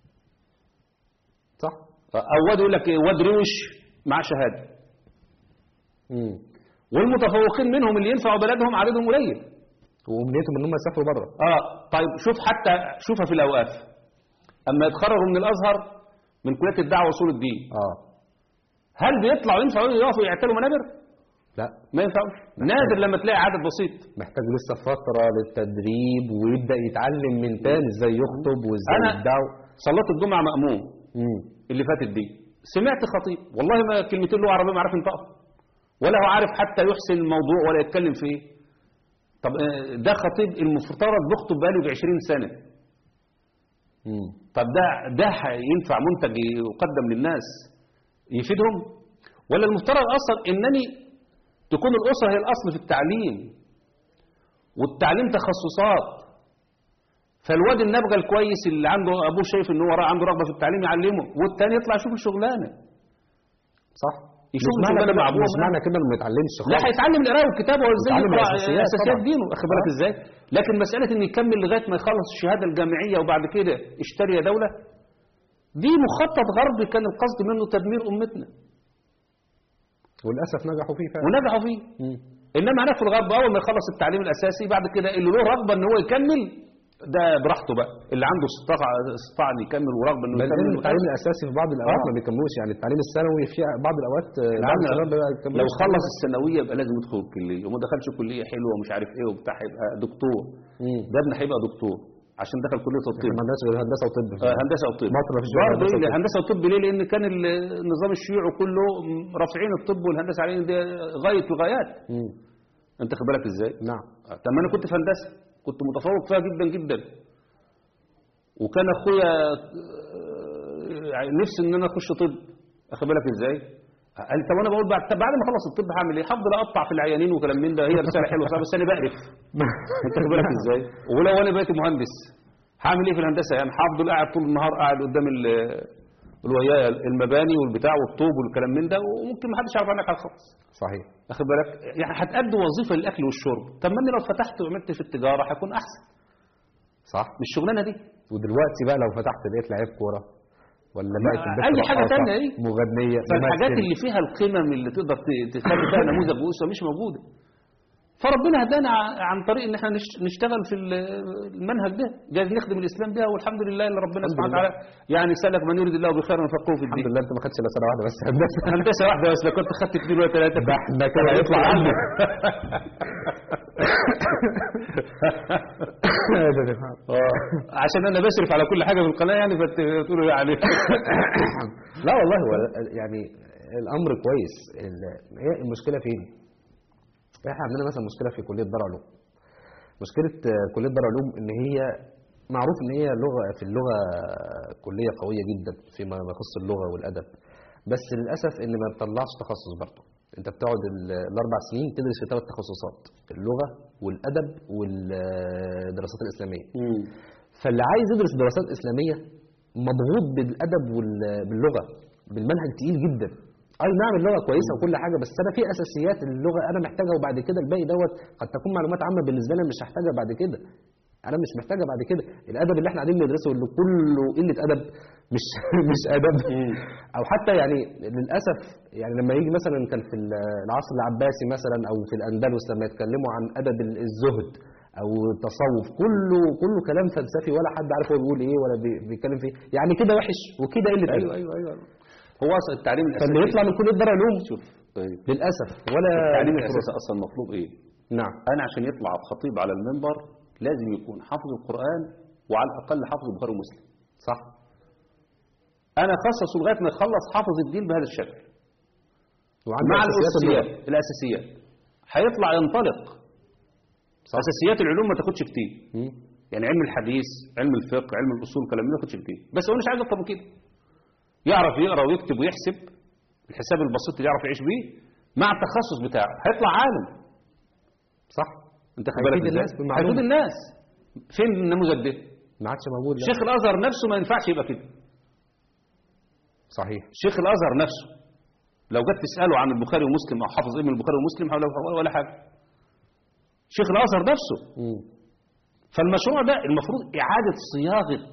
صح او واد يقول لك إيه، واد روش مع شهاده امم والمتفوقين منهم اللي ينفعوا بلدهم عددهم قليل وامنيتهم ان هم يسافروا بره اه طيب شوف حتى شوفها في الاوقاف اما يتخرجوا من الازهر من كليه الدعوه واصول الدين اه هل بيطلعوا ينفعوا يقفوا يعتلوا منابر لا ما ينفعوش نادر لما تلاقي عدد بسيط محتاج لسه فتره للتدريب ويبدا يتعلم من تاني ازاي يخطب وازاي انا يدعو صليت الجمعه ماموم امم اللي فاتت دي سمعت خطيب والله ما كلمتين له عربيه ما عارف ينطقها ولا هو عارف حتى يحسن الموضوع ولا يتكلم فيه طب آه، ده خطيب المفترض بيخطب بقاله ب 20 سنه امم طب ده ده ينفع منتج يقدم للناس يفيدهم ولا المفترض اصلا انني تكون الاسره هي الاصل في التعليم والتعليم تخصصات فالواد النبغه الكويس اللي عنده ابوه شايف ان هو عنده رغبه في التعليم يعلمه والتاني يطلع يشوف الشغلانه صح يشوف مش معنى شغلانه كده مع ابوه مش معنى كده انه ما يتعلمش لا خالص هيتعلم القراءه والكتابه وازاي يتعلم يقرا الأساسيات اساسيات طبعاً. دينه واخد بالك آه. ازاي لكن مساله ان يكمل لغايه ما يخلص الشهاده الجامعيه وبعد كده اشتري دوله دي مخطط غربي كان القصد منه تدمير امتنا وللاسف نجحوا فيه فعلا ونجحوا فيه مم. انما هناك في الغرب اول ما يخلص التعليم الاساسي بعد كده اللي له رغبه ان هو يكمل ده براحته بقى اللي عنده استطاعه استطاعه ان يكمل ورغبه انه بل يكمل ان التعليم الاساسي في بعض الاوقات آه. ما بيكملوش يعني التعليم الثانوي في بعض الاوقات آه، بعض العام الشباب ما بيكملوش لو خلص الثانويه يبقى لازم يدخل الكليه وما دخلش كليه حلوه ومش عارف ايه وبتاع هيبقى دكتور مم. ده ابن هيبقى دكتور عشان دخل كليه الطب ما عندناش غير هندسه وطب آه، هندسه وطب مصر مفيش غير برضه هندسة إيه؟ وطب. هندسه وطب ليه لان كان ال- النظام الشيوعي كله رافعين الطب والهندسه عليه دي غايه الغايات مم. انت خد بالك ازاي نعم آه، طب ما انا كنت في هندسه كنت متفوق فيها جدا جدا وكان اخويا آه، يعني نفسي ان انا اخش طب اخد بالك ازاي قال لي طب انا بقول بعد طب بعد ما اخلص الطب هعمل ايه هفضل اقطع في العيانين وكلام من ده هي رساله حلوه صح بس انا بقرف انت خد بالك ازاي ولو انا بقيت مهندس هعمل ايه في الهندسه يعني هفضل قاعد طول النهار قاعد قدام ال- الويايه المباني والبتاع والطوب والكلام من ده وممكن ما حدش يعرف عنك حاجه خالص صحيح واخد بالك يعني هتأدي وظيفه للاكل والشرب طب ما اني لو فتحت وعملت في التجاره هيكون احسن صح مش الشغلانه دي ودلوقتي بقى لو فتحت لقيت لعيب كوره ولا ما- بقت البنت أي حاجة رقاصة، تانية إيه؟ مغنيه فالحاجات ممثل. اللي فيها القمم اللي تقدر ت- تخلي فيها نموذج واسوه مش موجوده فربنا هدانا ع- عن طريق ان احنا نش- نشتغل في ال- المنهج ده جايز نخدم الاسلام بها والحمد لله اللي ربنا الحمد سبحانه لله. وتعالى يعني سلك من يريد الله بخير ويفقهه في الحمد الدين لله انت ما خدتش الا سنه واحده بس هندسه هندسه واحده بس لو كنت خدت اثنين ولا ثلاثه ده احنا كده هيطلع عندنا آه. عشان انا بشرف على كل حاجه في القناه يعني فتقولوا يعني لا والله هو يعني الامر كويس ال- هي المشكله فين؟ احنا عندنا مثلا مشكله في كليه دار علوم مشكله آه، كليه دار علوم ان هي معروف ان هي لغه في اللغه كليه قويه جدا فيما يخص اللغه والادب بس للاسف ان ما بتطلعش تخصص برضه انت بتقعد ال- الاربع سنين تدرس في ثلاث تخصصات اللغه والادب والدراسات الاسلاميه فاللي عايز يدرس دراسات اسلاميه مضغوط بالادب وال- باللغه بالمنهج تقيل جدا اي نعم اللغه كويسه وكل حاجه بس انا في اساسيات اللغه انا محتاجها وبعد كده الباقي دوت قد تكون معلومات عامه بالنسبه لي مش هحتاجها بعد كده انا مش محتاجها بعد كده الادب اللي احنا قاعدين ندرسه اللي كله قله ادب مش مش ادب او حتى يعني للاسف يعني لما يجي مثلا كان في العصر العباسي مثلا او في الاندلس لما يتكلموا عن ادب الزهد او التصوف كله كله كلام فلسفي ولا حد عارف هو بيقول ايه ولا بي- بيتكلم فيه يعني كده وحش وكده قله ادب ايوه ايوه ايوه هو اصلا التعليم الاساسي فاللي يطلع من كليه دار علوم شوف طيب. للاسف ولا التعليم ليه الاساسي فرصة. اصلا المطلوب ايه نعم انا عشان يطلع خطيب على المنبر لازم يكون حافظ القران وعلى الاقل حافظ البخاري ومسلم صح انا خصصه لغايه ما يخلص حافظ الدين بهذا الشكل وعنده مع أساسيات الاساسيات اللغة. الاساسيات هيطلع ينطلق اساسيات العلوم ما تاخدش كتير مم. يعني علم الحديث علم الفقه علم الاصول كلام ما ياخدش كتير بس هو مش عايز اكتر من كده يعرف يقرا ويكتب ويحسب الحساب البسيط اللي يعرف يعيش بيه مع التخصص بتاعه هيطلع عالم صح انت خد هيفيد بالك ازاي الناس بالمعلومة. هيفيد الناس فين النموذج ده ما عادش موجود لا. شيخ الازهر نفسه ما ينفعش يبقى كده صحيح شيخ الازهر نفسه لو جت تساله عن البخاري ومسلم او حافظ ايه من البخاري ومسلم ولا ولا حاجه شيخ الازهر نفسه مم. فالمشروع ده المفروض اعاده صياغه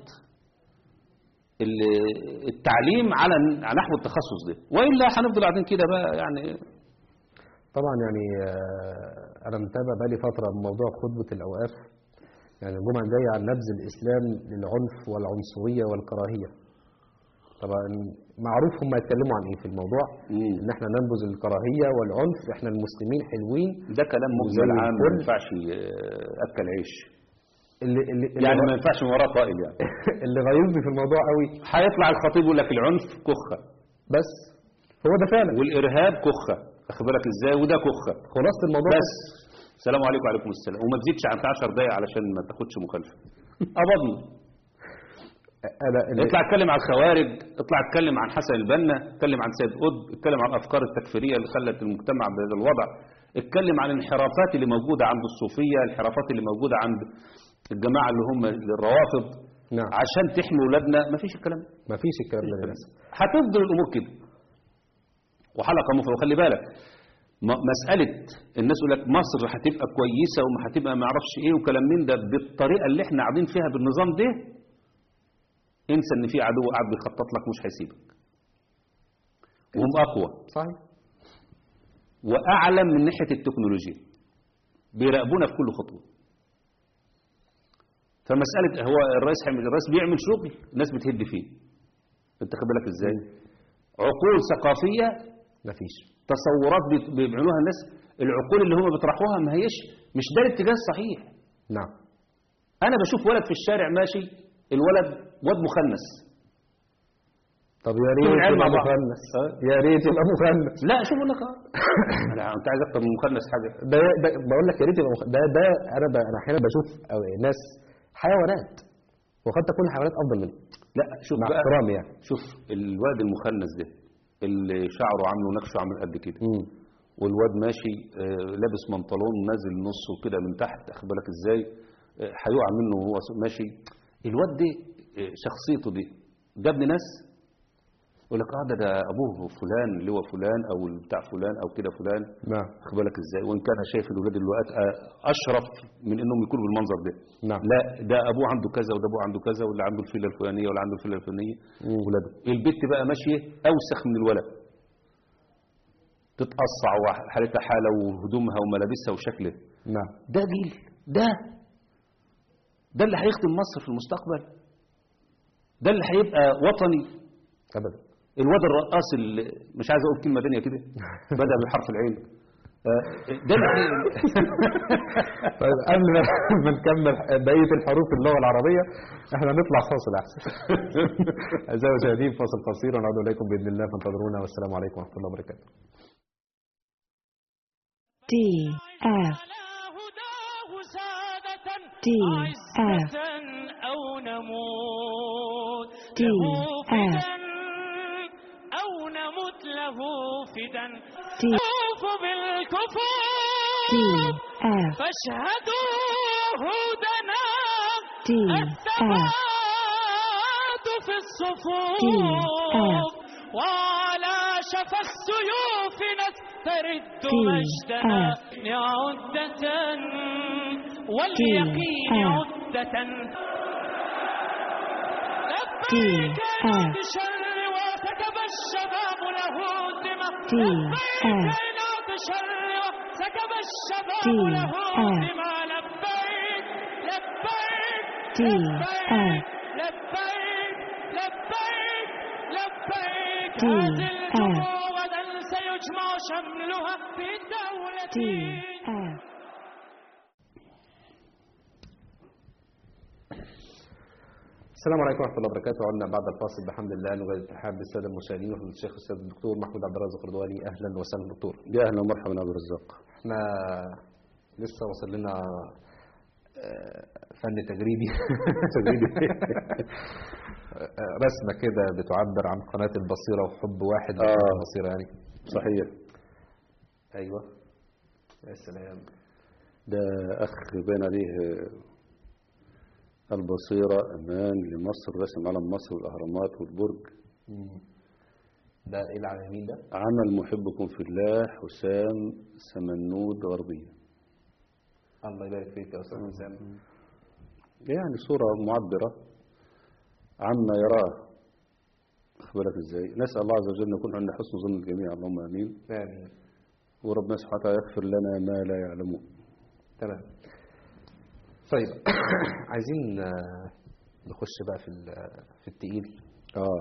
ال- التعليم على على نحو التخصص ده والا هنفضل قاعدين كده بقى يعني طبعا يعني آه، انا متابع بقالي فتره موضوع خطبه الاوقاف يعني الجمعه الجايه عن نبذ الاسلام للعنف والعنصريه والكراهيه طبعا معروف هم يتكلموا عن ايه في الموضوع مم. ان احنا ننبذ الكراهيه والعنف احنا المسلمين حلوين ده كلام وزي مجمل عام ما الفل. ينفعش ي- اكل عيش اللي اللي يعني ما اللي, ينفعش من وراه طائل يعني اللي غيظني في الموضوع قوي هيطلع الخطيب يقول لك العنف كخه بس هو ده فعلا والارهاب كخه واخد بالك ازاي وده كخه خلاصه الموضوع بس السلام عليكم وعليكم السلام وما تزيدش عن 10 دقايق علشان ما تاخدش مخالفه قبضنا انا اللي اطلع اتكلم عن الخوارج اطلع اتكلم عن حسن البنا اتكلم عن سيد قطب اتكلم عن الافكار التكفيريه اللي خلت المجتمع بهذا الوضع اتكلم عن الانحرافات اللي موجوده عند الصوفيه الانحرافات اللي موجوده عند الجماعه اللي هم الروافض نعم عشان تحمي اولادنا مفيش الكلام ده ما فيش الكلام ده للاسف هتفضل الامور كده وحلقه مفرغه وخلي بالك م- مساله الناس يقول لك مصر هتبقى كويسه وما هتبقى ما اعرفش ايه وكلام من ده بالطريقه اللي احنا قاعدين فيها بالنظام ده انسى ان في عدو قاعد بيخطط لك مش هيسيبك وهم اقوى صحيح واعلم من ناحيه التكنولوجيا بيراقبونا في كل خطوه فمساله هو الرئيس حمد الرئيس بيعمل شغل الناس بتهد فيه انت خد بالك ازاي عقول ثقافيه ما فيش تصورات بيت- بيعملوها الناس العقول اللي هم بيطرحوها ما هيش مش ده الاتجاه الصحيح نعم انا بشوف ولد في الشارع ماشي الولد واد مخنث طب يا ريت شوف العيال يبقى مع بعض. مخنث ها؟ يا ريت يبقى مخنث لا شوف اقول لك اه لا، انت عايز اكتر من مخنث حاجه ده, ده بقول لك يا ريت يبقى مخ- ده ده انا ب... انا احيانا بشوف أو ناس حيوانات وقد تكون الحيوانات افضل منه لا شوف مع بقى احترامي يعني شوف الواد المخنث ده اللي شعره عامله نكشه عامل قد كده امم والواد ماشي آه، لابس بنطلون نازل نصه كده من تحت اخد بالك ازاي آه، هيقع منه وهو ماشي الواد ده آه، شخصيته دي ده ابن ناس يقول لك اه ده ده ابوه فلان اللي هو فلان او بتاع فلان او كده فلان نعم واخد بالك ازاي وان كان شايف الولاد دلوقتي آه، اشرف من انهم يكونوا بالمنظر ده نعم. لا ده ابوه عنده كذا وده ابوه عنده كذا واللي عنده الفيله الفلانيه واللي عنده الفيله الفلانيه مم. ولاده البت بقى ماشيه اوسخ من الولد تتقصع وحالتها حاله وهدومها وملابسها وشكلها نعم ده جيل ده ده اللي هيخدم مصر في المستقبل ده اللي هيبقى وطني ابدا الواد الرقاص اللي مش عايز اقول كلمه تانية كده بدا بحرف العين آه، ده اللي طيب قبل ما ما نكمل بقيه الحروف اللغه العربيه احنا نطلع فاصل احسن اعزائي المشاهدين فاصل قصير ونعود اليكم باذن الله فانتظرونا والسلام عليكم ورحمه الله وبركاته D F على هداه سادة D عزة أو نموت D له F فدا أو نمت له فدا D نطوف بالكفور D F فاشهدوا هدنا D F الثبات في الصفوف F وعلى شفا السيوف نسترد D مجدنا F عدة واليقين F عدة لبيك F لا تشر وسكب الشباب له الدماء D لبيك F لا تشر وسكب الشباب D له F الدماء لبيك لبيك D F لبيك لبيك لبيك D هذه F الجموع غدا سيجمع شملها في الدولة D F السلام عليكم ورحمه الله وبركاته عدنا بعد الفاصل بحمد الله نجدد الترحاب بالساده المشاهدين وفضيله الشيخ الاستاذ الدكتور محمود عبد الرازق رضواني اهلا وسهلا دكتور يا اهلا ومرحبا يا ابو الرزاق احنا لسه وصل لنا آه، فن تجريبي تجريبي آه، رسمه كده بتعبر عن قناه البصيره وحب واحد آه. لقناة البصيره يعني صحيح ايوه يا سلام ده اخ بين عليه البصيره امان لمصر رسم علم مصر والاهرامات والبرج مم. ده ايه اللي على اليمين ده؟ عمل محبكم في الله حسام سمنود غربيه الله يبارك فيك يا استاذ حسام يعني صورة معبرة عما يراه أخبرك إزاي نسأل الله عز وجل أن يكون عندنا حسن ظن الجميع اللهم آمين امين وربنا سبحانه وتعالى يغفر لنا ما لا يعلمون تمام طيب عايزين آه، نخش بقى في ال- في التقيل آه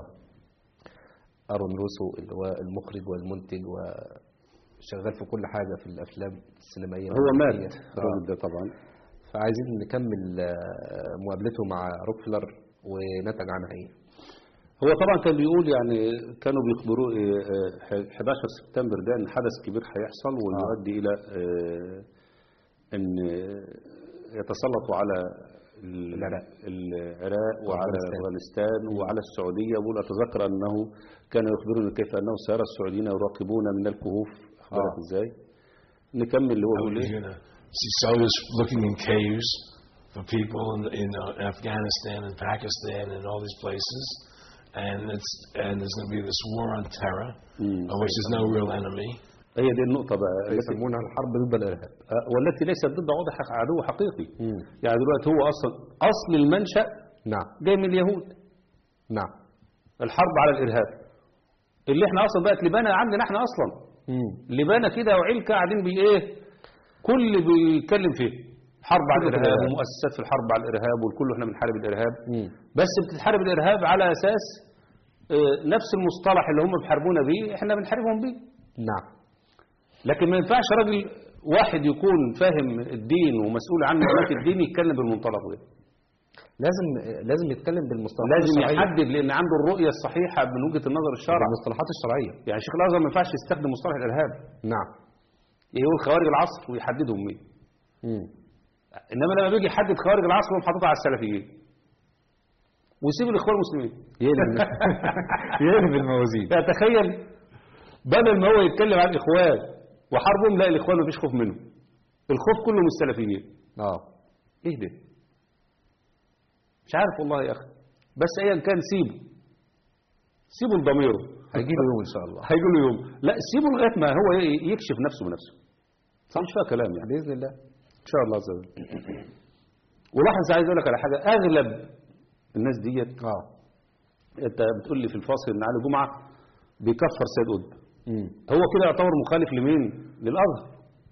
ارون روسو اللي هو المخرج والمنتج وشغال في كل حاجه في الافلام السينمائيه هو مات والأفلامية. الراجل آه. ده طبعا فعايزين نكمل آه، مقابلته مع روكفلر ونتج عنها ايه هو طبعا كان بيقول يعني كانوا بيخبروه آه، آه، 11 سبتمبر ده ان حدث كبير هيحصل ويؤدي الى آه، ان يتسلطوا على ال- العراق. العراق وعلى وأفغانستان. افغانستان وعلى السعوديه بقول اتذكر انه كان يخبرني كيف انه سيرى السعوديين يراقبون من الكهوف اخبرك آه. ازاي نكمل اللي هو You're بيقول ايه going to see soldiers looking in caves for people in, in uh, Afghanistan and Pakistan and all these places. And it's and there's going to be this war on terror, Mm. of which there's no real enemy. هي دي النقطه بقى التي يسمونها الحرب ضد الارهاب آه، والتي ليست ضد عضو حق- عدو حقيقي مم. يعني دلوقتي هو اصلا اصل المنشا نعم جاي من اليهود نعم الحرب على الارهاب اللي احنا اصلا بقت لبانه عندنا احنا اصلا مم. لبانه كده وعيلكه قاعدين بي ايه كل اللي بيتكلم فيه حرب على كله في الارهاب الإرهاب. ومؤسسات في الحرب على الارهاب والكل احنا بنحارب الارهاب مم. بس بتتحارب الارهاب على اساس آه، نفس المصطلح اللي هم بيحاربونا بيه احنا بنحاربهم بيه نعم لكن ما ينفعش راجل واحد يكون فاهم الدين ومسؤول عن معلومات الدين يتكلم بالمنطلق ده لازم لازم يتكلم بالمصطلحات لازم الشرعية يحدد لان عنده الرؤيه الصحيحه من وجهه النظر الشرع بالمصطلحات الشرعية يعني شيخ الازهر ما ينفعش يستخدم مصطلح الارهاب نعم يقول خوارج العصر ويحددهم مين مم. انما لما بيجي يحدد خوارج العصر يقوم حاططها على السلفيين ويسيب الاخوان المسلمين يقلب يقلب الموازين يعني تخيل بدل ما هو يتكلم عن الاخوان وحربهم لا الاخوان ما فيش خوف منهم الخوف كله من السلفيين اه ايه ده مش عارف والله يا اخي بس ايا كان سيبه سيبه لضميره هيجي له يوم ان شاء الله هيجي له يوم لا سيبه لغايه ما هو ي- يكشف نفسه بنفسه صح مش فيها كلام يعني باذن الله ان شاء الله عز وجل ولاحظ عايز اقول لك على حاجه اغلب الناس ديت اه انت بتقول لي في الفاصل ان علي جمعه بيكفر سيد قطب مم. هو كده يعتبر مخالف لمين للازهر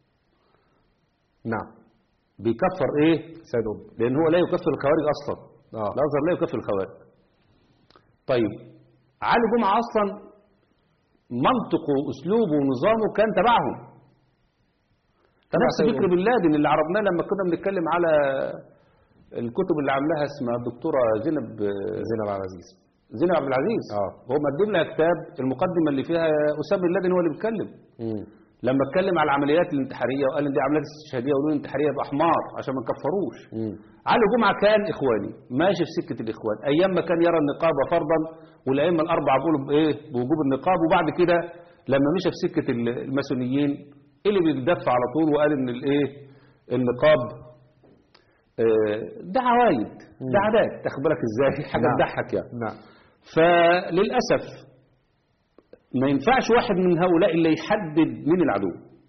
نعم بيكفر ايه سيد قطب لان هو لا يكفر الخوارج اصلا اه الازهر لا يكفر الخوارج طيب علي جمعه اصلا منطقه واسلوبه ونظامه كان تبعهم تبع نفس سيد فكر قطب. بن لادن اللي عرضناه لما كنا بنتكلم على الكتب اللي عاملاها اسمها الدكتوره زينب زينب عبد العزيز زينب عبد العزيز اه هو مقدم لها كتاب المقدمه اللي فيها اسامه بن لادن هو اللي بيتكلم مم. لما اتكلم على العمليات الانتحاريه وقال ان دي عمليات استشهاديه ولون انتحاريه يبقى حمار عشان ما نكفروش مم. علي جمعه كان اخواني ماشي في سكه الاخوان ايام ما كان يرى النقاب فرضا والائمه الاربعه بيقولوا بايه بوجوب النقاب وبعد كده لما مشى في سكه ال- الماسونيين اللي بيتدفع على طول وقال ان الايه النقاب آه، ده عوايد ده عادات تاخد بالك ازاي حاجه نعم. تضحك يعني نعم فللأسف ما ينفعش واحد من هؤلاء اللي يحدد من العدو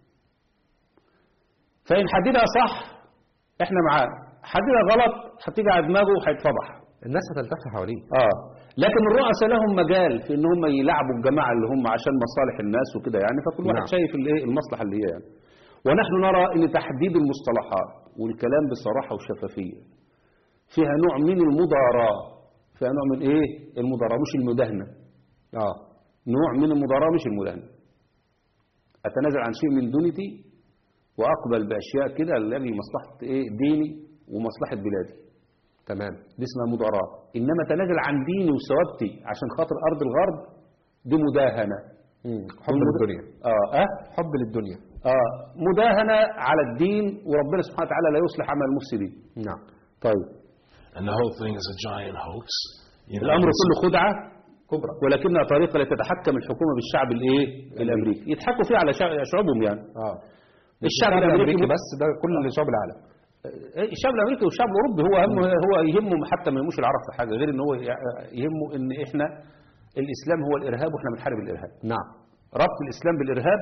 فإن حددها صح احنا معاه حددها غلط هتيجي على دماغه وهيتفضح الناس هتلتف حواليه اه لكن الرؤساء لهم مجال في ان هم يلعبوا الجماعه اللي هم عشان مصالح الناس وكده يعني فكل واحد نعم. شايف الايه المصلحه اللي هي يعني ونحن نرى ان تحديد المصطلحات والكلام بصراحه وشفافيه فيها نوع من المضاراه فيها نوع من ايه المضاراه مش المداهنه اه نوع من المضاراه مش المداهنه اتنازل عن شيء من دونتي واقبل باشياء كده الذي مصلحه ايه ديني ومصلحه بلادي تمام دي اسمها مضاراة إنما تنازل عن ديني وثوابتي عشان خاطر أرض الغرب دي مداهنة مم. حب للدنيا آه آه حب للدنيا آه مداهنة على الدين وربنا سبحانه وتعالى لا يصلح عمل المفسدين نعم طيب And the whole thing is a giant hoax. You know, الأمر it's- كله خدعة كبرى ولكنها طريقة لتتحكم الحكومة بالشعب الإيه الأمريكي يضحكوا فيها على شع- شعوبهم يعني اه الشعب الأمريكي بس ده كل شعوب العالم الشعب الامريكي والشعب الاوروبي هو همه هو يهمه حتى ما يهموش العرب في حاجه غير ان هو يهمه ان احنا الاسلام هو الارهاب واحنا بنحارب الارهاب نعم ربط الاسلام بالارهاب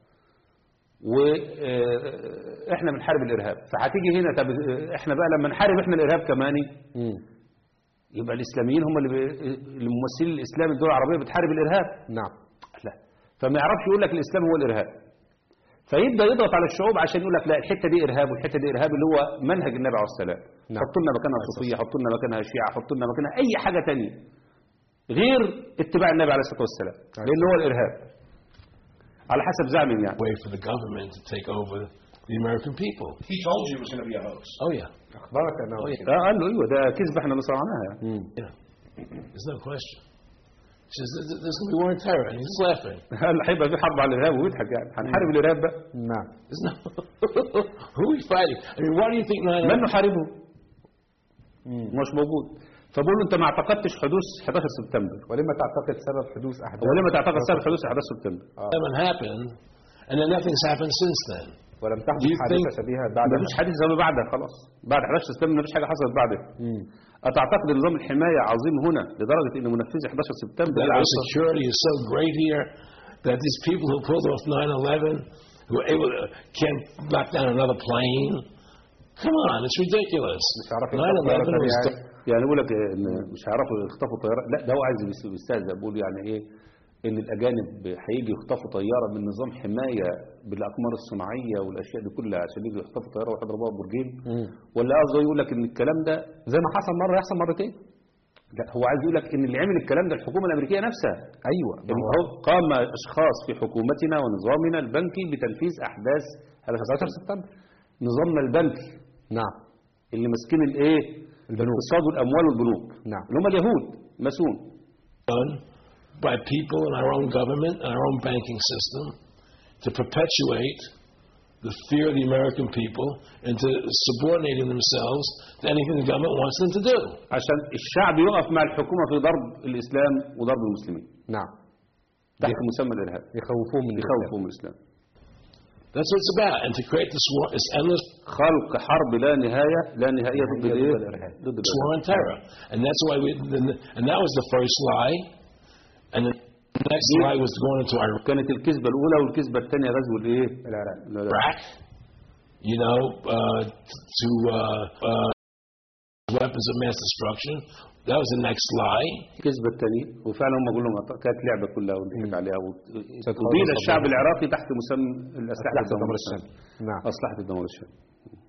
واحنا بنحارب الارهاب فهتيجي هنا طب احنا بقى لما نحارب احنا الارهاب كمان مم. يبقى الاسلاميين هم اللي بي- الممثلين الاسلام الدول العربيه بتحارب الارهاب نعم لا فما يعرفش يقول لك الاسلام هو الارهاب فيبدا يضغط على الشعوب عشان يقول لك لا الحته دي ارهاب والحته دي ارهاب اللي هو منهج النبي عليه السلام نعم. حطوا لنا مكانها صوفيه حطوا لنا مكانها شيعه حطوا لنا مكانها اي حاجه تانية غير اتباع النبي عليه الصلاه والسلام لان هو الارهاب على حسب زعمهم يعني way for the government to take over the American people. He told you it was going to be a hoax. Oh yeah, اخبارك انا oh yeah, آه قال له ايوه ده كذبه احنا اللي صنعناها يعني مم. yeah. There's no question. He says "There- there's going to be war on terror, and he's just laughing. قال هيبقى في حرب على الارهاب ويضحك يعني هنحارب الارهاب بقى نعم There's no who are we fighting? I mean, why do you think 9 من نحاربه مش موجود فبقول له انت ما اعتقدتش حدوث 11 سبتمبر ولما تعتقد سبب حدوث احداث ولما تعتقد سبب حدوث 11 سبتمبر happened, and then nothing's happened since then? ولم Do تحدث you حادثه think- شبيهه بعد ما فيش حديث زي ما بعدها خلاص بعد 11 سبتمبر ما فيش حاجه حصلت بعدها أتعتقد نظام الحماية عظيم هنا لدرجة أن منفذ 11 سبتمبر That our security is so great here that these people who pulled off 9/11 who were able to can't knock down another plane. Come on, it's ridiculous. مش عارف يخطف طيارة 9/11 was تانية. يعني بيقول لك إن مش هيعرفوا يخطفوا طيارة لا ده هو عايز يس- يستهزأ بيقول يعني إيه إن الأجانب هيجي يخطفوا طيارة من نظام حماية بالأقمار الصناعية والأشياء دي كلها عشان يجوا يخطفوا طيارة ويضربوها برجين ولا قصده يقول لك إن الكلام ده زي ما حصل مره يحصل مرتين لا هو عايز يقول لك إن اللي عمل الكلام ده الحكومة الأمريكية نفسها ايوه ما إن هو هو قام أشخاص في حكومتنا ونظامنا البنكي بتنفيذ أحداث 11 سبتمبر نظامنا البنكي نعم اللي ماسكين الايه البنوك الاقتصاد والاموال والبنوك نعم. اللي هم اليهود ماسون done by people in our own government and our own banking system to perpetuate the fear of the American people into subordinating themselves to anything the government wants them to do. عشان الشعب يقف مع الحكومه في ضرب الاسلام وضرب المسلمين نعم تحت مسمى الارهاب يخوفوهم من الإسلام. يخوفوا من الاسلام That's what it's about. And to create this war, this endless خلق حرب لا نهايه لا نهائيه ضد الايه؟ ضد الإرهاب. ضد war الارهاب on terror. And that's why we, and that was the first lie. And the next lie was going into كانت الكذبه الاولى والكذبه الثانيه غزو الايه؟ العراق العراق. Iraq, you know, uh, to uh, uh, weapons of mass destruction. That was the next lie. الكذبه الثانيه وفعلا هم كلهم أط- كانت لعبه كلها وضحك عليها و- ستخلص وبين الصبر. الشعب العراقي تحت مسمى الاسلحه أسلحة الدمار الدمار الشامل الشامل نعم اسلحه الدمار الشامل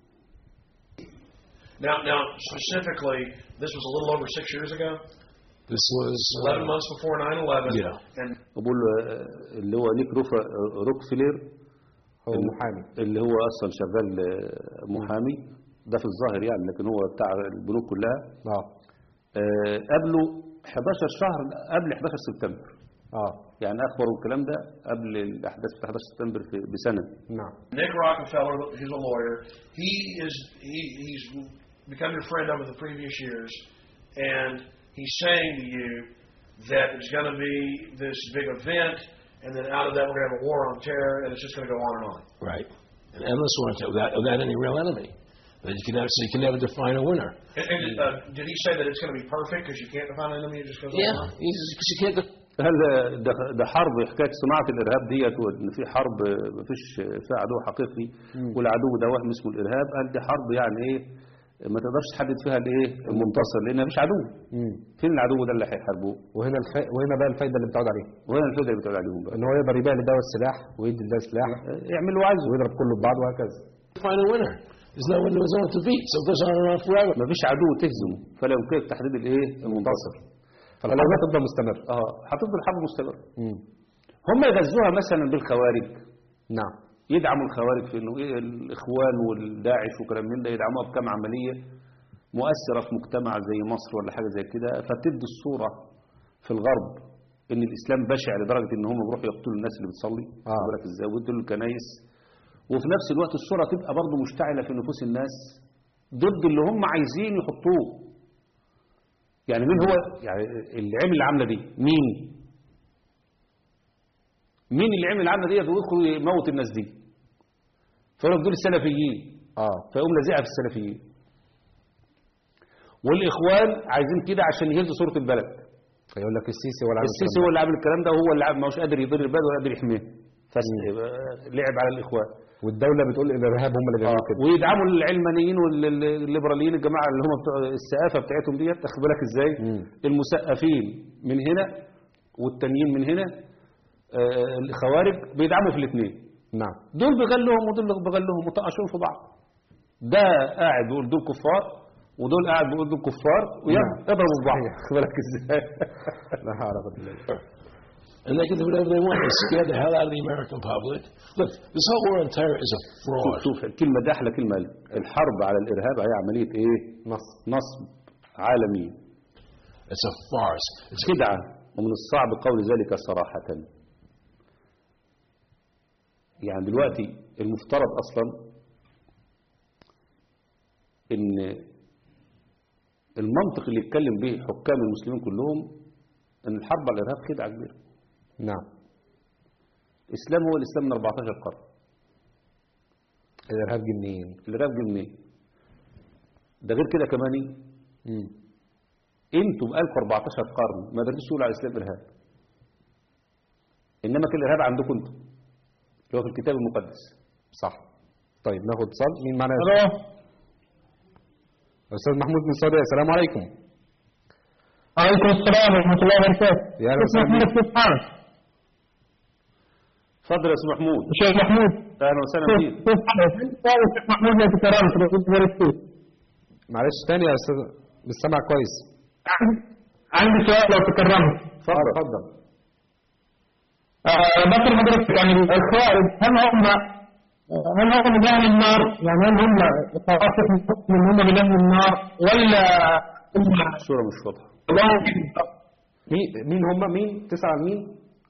Now, now specifically, this was a little over six years ago, This was. 11 months before 9/11, Yeah. and بقول آه، اللي هو نيك روفا آه، روكفيلر هو محامي اللي هو اصلا شغال آه، محامي ده في الظاهر يعني لكن هو بتاع البنوك كلها اه آه، قبله 11 شهر قبل 11 سبتمبر اه يعني اخبروا الكلام ده قبل الاحداث بتاع 11 سبتمبر في- بسنه نعم Nick Rockefeller, he's a lawyer. He is he, he's become your friend over the previous years, and he's saying to you that there's going to be this big event, and then out of that we're going to have a war on terror, and it's just going to go on and on. Right. An endless war on terror without, without any real enemy. That you can never, so you can never define a winner. And, and uh, did he say that it's going to be perfect because you can't define an enemy? It just goes on and on. Because you can't. def- هل ده, ده حرب حكايه صناعه الارهاب ديت وان في حرب ما فيش فيها عدو حقيقي والعدو ده وهم اسمه الارهاب هل دي حرب يعني ايه ما تقدرش تحدد فيها الايه المنتصر لان مفيش عدو مم. فين العدو ده اللي هيحاربوه وهنا الف... وهنا بقى الفايده اللي بتعود عليه وهنا الفكره اللي بتقول عليهم بقى ان هو يقدر يبيع لده السلاح ويدي لده سلاح يعمل اللي هو عايزه ويضرب كله ببعض وهكذا Define a winner. There's no winner, there's no one to beat. So it goes on and on forever. مفيش عدو تهزمه فلا يمكنك تحديد الايه المنتصر فالحرب هتفضل مستمر اه هتفضل حرب مستمره مم. هم يغزوها مثلا بالخوارج نعم يدعموا الخوارج في انه ايه الاخوان والداعش وكلام من ده يدعموها بكام عمليه مؤثره في مجتمع زي مصر ولا حاجه زي كده فتدي الصوره في الغرب ان الاسلام بشع لدرجه ان هم بيروحوا يقتلوا الناس اللي بتصلي آه. واخد بالك ازاي ويدوا الكنايس وفي نفس الوقت الصوره تبقى برضه مشتعله في نفوس الناس ضد اللي هم عايزين يحطوه يعني مين هو يعني اللي عمل العمله دي مين مين اللي عمل العمله ديت ويدخل يموت الناس دي فيقول لك دول السلفيين اه فيقوم لازقها في السلفيين والاخوان عايزين كده عشان يهزوا صوره البلد فيقول لك السيسي ولا عامل السيسي الكلام هو اللي عامل الكلام ده وهو اللي عامل- مش قادر يضر البلد ولا قادر يحميه فلعب على الاخوان ده. والدوله بتقول ان الارهاب هم اللي بيعملوا كده ويدعموا العلمانيين والليبراليين الجماعه اللي هم بتوع السقافه بتاعتهم ديت تاخد بالك ازاي مم. المثقفين من هنا والتانيين من هنا آه، الخوارج بيدعموا في الاثنين نعم دول بيغلهم ودول بيغلهم متقاشرين في بعض ده قاعد بيقول دول كفار ودول قاعد بيقول دول كفار ويلا نعم. اضربوا في بعض خد بالك ازاي لا حول ولا قوه الا بالله And they can do whatever they want. They scare the hell out of the American public. Look, this whole war on terror is a شوف fraud. شوف الكلمه دي احلى كلمه لي. الحرب على الارهاب هي عمليه ايه نص نصب عالمي It's a farce. It's خدعه ومن الصعب قول ذلك صراحه يعني دلوقتي المفترض اصلا ان المنطق اللي يتكلم به حكام المسلمين كلهم ان الحرب على الارهاب خدعه كبيره نعم الاسلام هو الاسلام من 14 قرن الارهاب جه منين الارهاب جه منين ده غير كده كمان إيه؟ مم. انتوا بقالكم 14 قرن ما قدرتوش تقولوا على الاسلام ارهاب انما كان الارهاب عندكم انتوا اللي هو في الكتاب المقدس صح طيب ناخد اتصال مين معانا يا الو استاذ محمود من السعوديه السلام عليكم وعليكم السلام ورحمه الله وبركاته يا أهلا وسهلا محمود كيف حالك؟ اتفضل يا استاذ محمود شيخ محمود اهلا وسهلا كيف بيك كيف حالك؟ انت شيخ محمود لو تكرمت لو كنت بارك فيك معلش تاني يا استاذ مش سامع كويس عندي سؤال لو تكرمت اتفضل اتفضل آه، بطل حضرتك يعني الخوارج هل هم هل هم من أهل النار يعني هل هم طوائف من هم من أهل النار ولا هم الصورة مش واضحة الله مين مين هم مين تسعة مين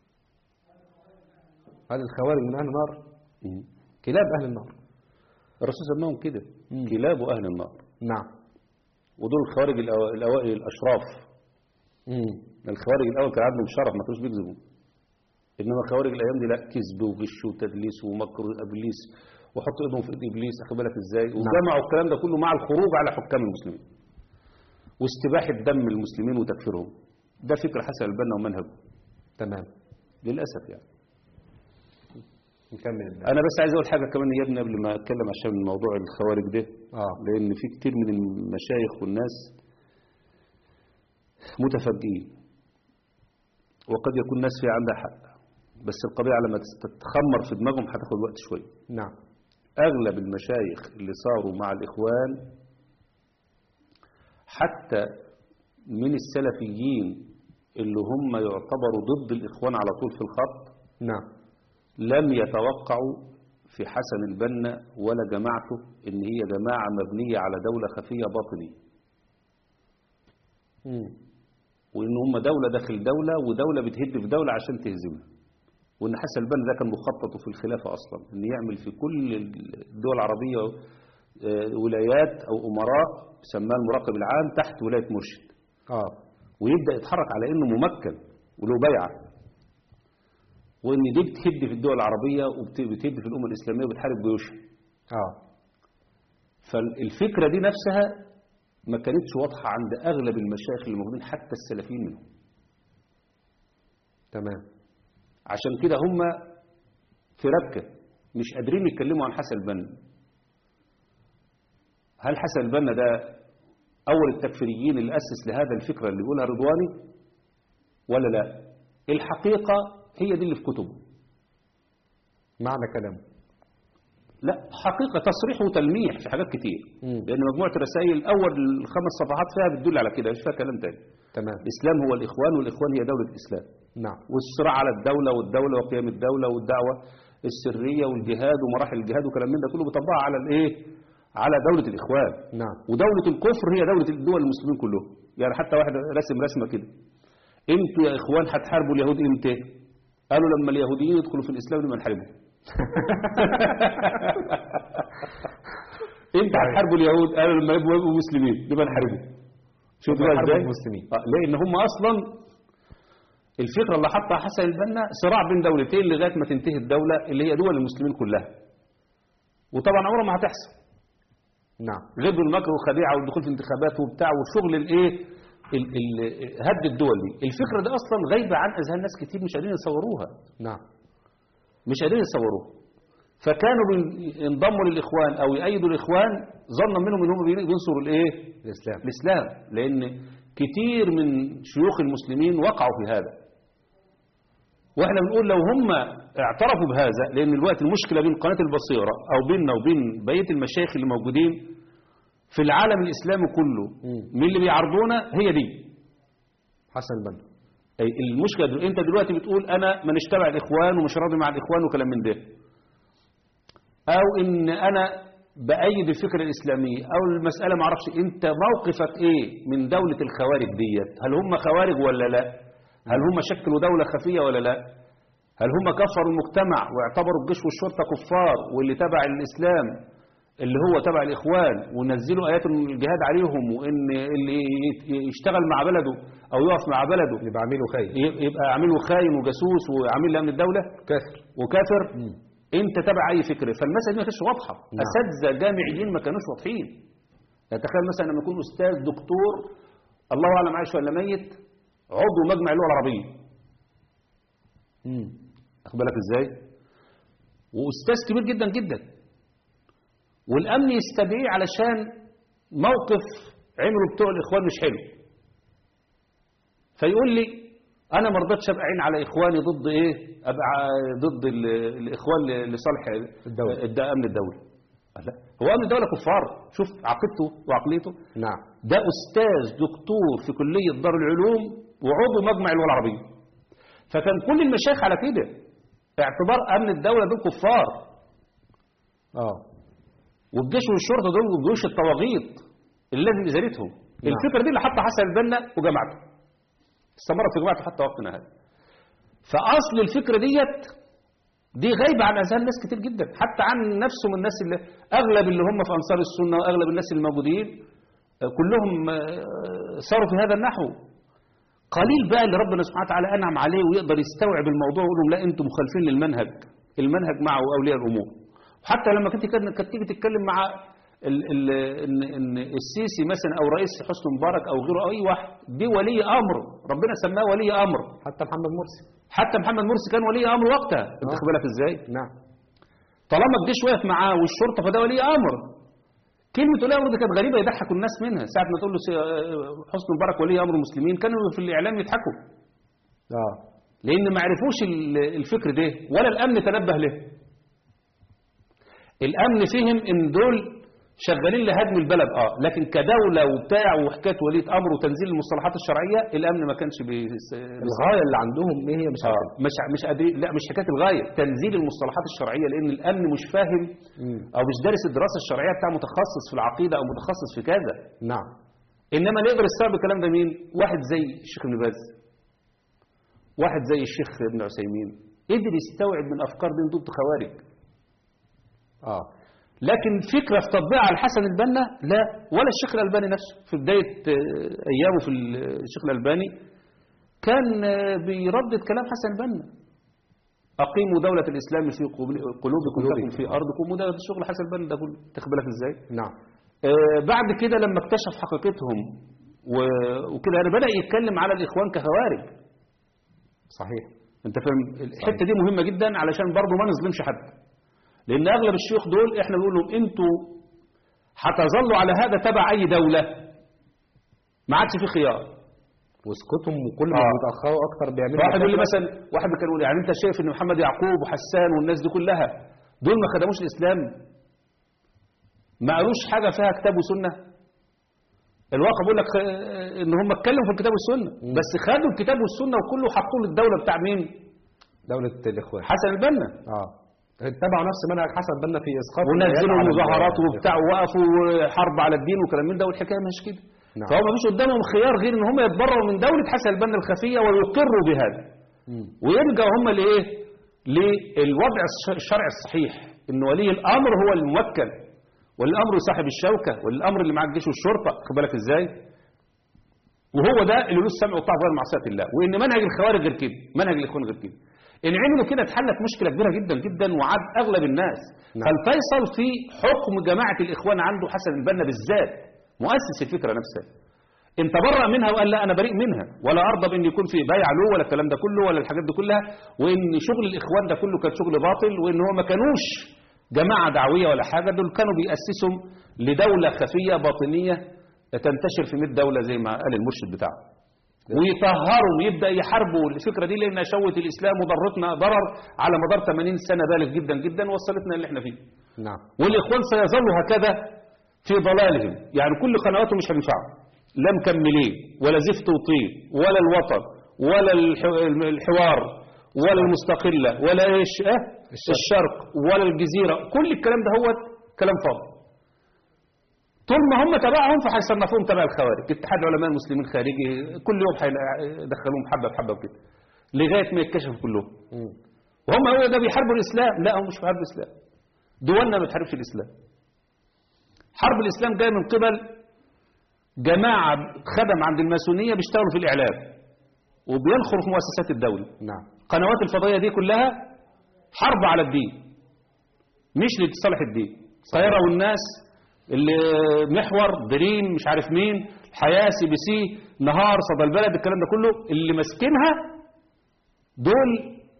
هل الخوارج من أهل النار كلاب أهل النار الرسول سماهم كده كلاب أهل النار نعم ودول الخوارج الأو- الأوائل الأشراف مم. الخوارج الأول كان عندهم شرف ما كانوش بيكذبوا إنما خوارج الأيام دي لا كذب وغش وتدليس ومكر إبليس وحطوا إيدهم في إيد إبليس أخد بالك إزاي وجمعوا الكلام ده كله مع الخروج على حكام المسلمين واستباحة دم المسلمين وتكفيرهم ده فكر حسن البنا ومنهجه تمام للأسف يعني نكمل أنا بس عايز أقول حاجة كمان يا ابني قبل ما أتكلم عشان موضوع الخوارج ده آه لأن في كتير من المشايخ والناس متفجئين وقد يكون الناس فيها عندها حق بس القضية على ما تتخمر في دماغهم هتاخد وقت شوية نعم أغلب المشايخ اللي صاروا مع الإخوان حتى من السلفيين اللي هم يعتبروا ضد الإخوان على طول في الخط نعم لم يتوقعوا في حسن البنا ولا جماعته إن هي جماعة مبنية على دولة خفية باطنية مم. وإن هم دولة داخل دولة ودولة بتهد في دولة عشان تهزمها وإن حسن البنا ده كان مخطط في الخلافة أصلا إن يعمل في كل الدول العربية آه، ولايات أو أمراء سماه المراقب العام تحت ولاية مرشد آه ويبدأ يتحرك على إنه ممكن وله بيعة وإن دي بتهد في الدول العربية وبتهد في الأمة الإسلامية وبتحارب جيوشها آه فالفكرة دي نفسها ما كانتش واضحة عند أغلب المشايخ اللي موجودين حتى السلفيين منهم تمام عشان كده هم في ربكة مش قادرين يتكلموا عن حسن البنا هل حسن البنا ده أول التكفيريين اللي أسس لهذا الفكرة اللي يقولها رضواني ولا لا الحقيقة هي دي اللي في كتبه معنى كلامه لا حقيقة تصريح وتلميح في حاجات كتير مم. لأن مجموعة الرسائل أول الخمس صفحات فيها بتدل على كده مش فيها كلام تاني تمام الإسلام هو الإخوان والإخوان هي دولة الإسلام نعم والصراع على الدولة والدولة وقيام الدولة والدعوة السرية والجهاد ومراحل الجهاد وكلام من ده كله بيطبقها على الإيه؟ على دولة الإخوان نعم ودولة الكفر هي دولة الدول المسلمين كلهم يعني حتى واحد رسم رسمة كده انتوا يا إخوان هتحاربوا اليهود إمتى؟ قالوا لما اليهوديين يدخلوا في الإسلام لما نحاربهم انت هتحاربوا اليهود قالوا لما يبقوا يبقوا مسلمين نبقى نحاربهم شوف لما بقى يحاربوا ازاي المسلمين. آه، لان هم اصلا الفكره اللي حطها حسن البنا صراع بين دولتين لغايه ما تنتهي الدوله اللي هي دول المسلمين كلها وطبعا عمرها ما هتحصل نعم غير بالمكر والخديعه والدخول في انتخابات وبتاع وشغل الايه ال- ال- هد الدول دي الفكره دي اصلا غايبه عن اذهان ناس كتير مش قادرين يصوروها نعم مش قادرين يصوروها فكانوا بين- ينضموا للاخوان او يأيدوا الاخوان ظنا منهم ان هم بينصروا الايه الإسلام الإسلام لأن كتير من شيوخ المسلمين وقعوا في هذا وإحنا بنقول لو هم اعترفوا بهذا لأن الوقت المشكلة بين قناة البصيرة أو بيننا وبين بقية المشايخ اللي موجودين في العالم الإسلامي كله مم. من اللي بيعرضونا هي دي حسن البنا أي المشكلة دل... أنت دلوقتي بتقول أنا من اشتبع الإخوان ومش راضي مع الإخوان وكلام من ده أو إن أنا بأيد الفكرة الإسلامية أو المسألة ما أعرفش أنت موقفك إيه من دولة الخوارج ديت هل هم خوارج ولا لا هل هم شكلوا دولة خفية ولا لا هل هم كفروا المجتمع واعتبروا الجيش والشرطة كفار واللي تبع الإسلام اللي هو تبع الإخوان ونزلوا آيات الجهاد عليهم وإن اللي يشتغل مع بلده أو يقف مع بلده يبقى عميله خير يبقى عامله خاين وجاسوس وعامل لأمن الدولة كافر وكافر انت تبع اي فكر فالمسألة دي ما كانتش واضحة نعم. اساتذه جامعيين ما كانوش واضحين يعني تخيل مثلا لما يكون استاذ دكتور الله اعلم عايش ولا ميت عضو مجمع اللغه العربيه واخد بالك ازاي واستاذ كبير جدا جدا والامن يستدعيه علشان موقف عملوا بتوع الاخوان مش حلو فيقول لي انا ما رضيتش ابقى عين على اخواني ضد ايه ابقى ع- ضد ال- الاخوان ل- لصالح الدولة. الد- امن الدوله لا هو امن الدوله كفار شوف عقيدته وعقليته نعم ده استاذ دكتور في كليه دار العلوم وعضو مجمع اللغه العربيه فكان كل المشايخ على كده اعتبار امن الدوله دول كفار اه والجيش والشرطه دول جيوش الطواغيت الذي ازالتهم نعم. الفكره دي اللي حطها حسن البنا وجماعته استمرت في جماعته حتى وقتنا هذا فاصل الفكره ديت دي غايبه عن اذهان ناس كتير جدا حتى عن نفسهم الناس اللي اغلب اللي هم في انصار السنه واغلب الناس الموجودين آه، كلهم آه، صاروا في هذا النحو قليل بقى اللي ربنا سبحانه وتعالى انعم عليه ويقدر يستوعب الموضوع ويقول لهم لا انتم مخالفين للمنهج المنهج معه اولياء الامور وحتى لما كنت كانت تيجي تتكلم مع ال ال ان ان السيسي مثلا او رئيس حسني مبارك او غيره او اي واحد دي ولي امر ربنا سماه ولي امر حتى محمد مرسي حتى محمد مرسي كان ولي امر وقتها انت آه. خد بالك ازاي نعم طالما الجيش واقف معاه والشرطه فده ولي امر كلمه ولي امر دي كانت غريبه يضحكوا الناس منها ساعه ما تقول له سي- حسني مبارك ولي امر المسلمين كانوا في الاعلام يضحكوا اه لان ما عرفوش ال- الفكر ده ولا الامن تنبه له الامن فهم ان دول شغالين لهدم البلد اه لكن كدوله وبتاع وحكايه وليه امر وتنزيل المصطلحات الشرعيه الامن ما كانش بيس... الغايه اللي عندهم ايه هي مش آه عارف مش مش قادرين لا مش حكايه الغايه تنزيل المصطلحات الشرعيه لان الامن مش فاهم او مش دارس الدراسه الشرعيه بتاع متخصص في العقيده او متخصص في كذا نعم انما اللي يقدر يستوعب الكلام ده مين واحد زي الشيخ ابن باز واحد زي الشيخ ابن عثيمين قدر يستوعب من افكار دي ضد خوارج اه لكن فكره في تطبيقها على حسن البنا لا ولا الشيخ الالباني نفسه في بدايه آه، ايامه في الشيخ الالباني كان آه، بيردد كلام حسن البنا اقيموا دوله الاسلام في قبل- قلوبكم تكن في ارضكم وده الشغل حسن البنا ده كله تاخد بالك ازاي نعم آه، بعد كده لما اكتشف حقيقتهم و- وكده يعني بدأ يتكلم على الإخوان كخوارج صحيح انت فاهم الحتة دي مهمة جدا علشان برضه ما نظلمش حد لأن أغلب الشيوخ دول احنا بنقول لهم انتوا هتظلوا على هذا تبع أي دولة ما عادش في خيار واسكتهم وكل ما آه. بيتاخروا اكتر بيعملوا واحد يقول لي مشاكل. مثلا واحد كان يقول يعني انت شايف ان محمد يعقوب وحسان والناس دي كلها دول ما خدموش الاسلام ما قالوش حاجه فيها كتاب وسنه الواقع بيقول لك آه، ان هم اتكلموا في الكتاب والسنه بس خدوا الكتاب والسنه وكله حطوه للدوله بتاع مين دوله الاخوان حسن البنا اه اتبعوا نفس منهج حسن بنا في اسقاط ونزلوا الآيات على مظاهرات ال- وبتاع ووقفوا حرب على الدين وكلام من ده والحكايه مش كده نعم. فهو ما فيش قدامهم خيار غير ان هم يتبرؤوا من دوله حسن البنا الخفيه ويقروا بهذا مم. ويرجعوا هم لايه للوضع الش- الشرعي الصحيح ان ولي الامر هو الموكل ولي الامر صاحب الشوكه ولي الامر اللي معاه الجيش والشرطه خد بالك ازاي وهو ده اللي له السمع والطاعه غير معصيه الله وان منهج الخوارج غير كده منهج الاخوان غير كده ان عملوا كده اتحلت مشكله كبيره جدا جدا وعاد اغلب الناس نعم. فالفيصل في حكم جماعه الاخوان عنده حسن البنا بالذات مؤسس الفكره نفسها ان تبرأ منها وقال لا انا بريء منها ولا ارضى بان يكون في بيع له ولا الكلام ده كله ولا الحاجات دي كلها وان شغل الاخوان ده كله كان شغل باطل وان هو ما كانوش جماعه دعويه ولا حاجه دول كانوا بيأسسوا لدوله خفيه باطنيه تنتشر في 100 دوله زي ما قال المرشد بتاعه ويطهروا ويبدا يحاربوا الفكره دي لانها شوت الاسلام وضرتنا ضرر على مدار 80 سنه بالغ جدا جدا وصلتنا اللي احنا فيه نعم والاخوان سيظلوا هكذا في ضلالهم يعني كل قنواتهم مش هتنفعهم لا مكملين ولا زفت وطين ولا الوطن ولا الح- الحوار ولا المستقلة ولا ايش اه الشرق ولا الجزيرة كل الكلام ده هو كلام فاضي طول ما هم تبعهم فهيصنفوهم تبع الخوارج اتحاد علماء المسلمين خارجي كل يوم هيدخلوهم حبة بحبة وكده لغاية ما يتكشفوا كلهم مم. وهم هو ده بيحاربوا الإسلام لا هم مش بيحاربوا الإسلام دولنا ما بتحاربش الإسلام حرب الإسلام جاية من قبل جماعة خدم عند الماسونية بيشتغلوا في الإعلام وبينخروا في مؤسسات الدولة نعم قنوات الفضائية دي كلها حرب على الدين مش لصالح الدين سيروا الناس اللي محور دريم مش عارف مين الحياة سي بي سي نهار صدى البلد الكلام ده كله اللي ماسكينها دول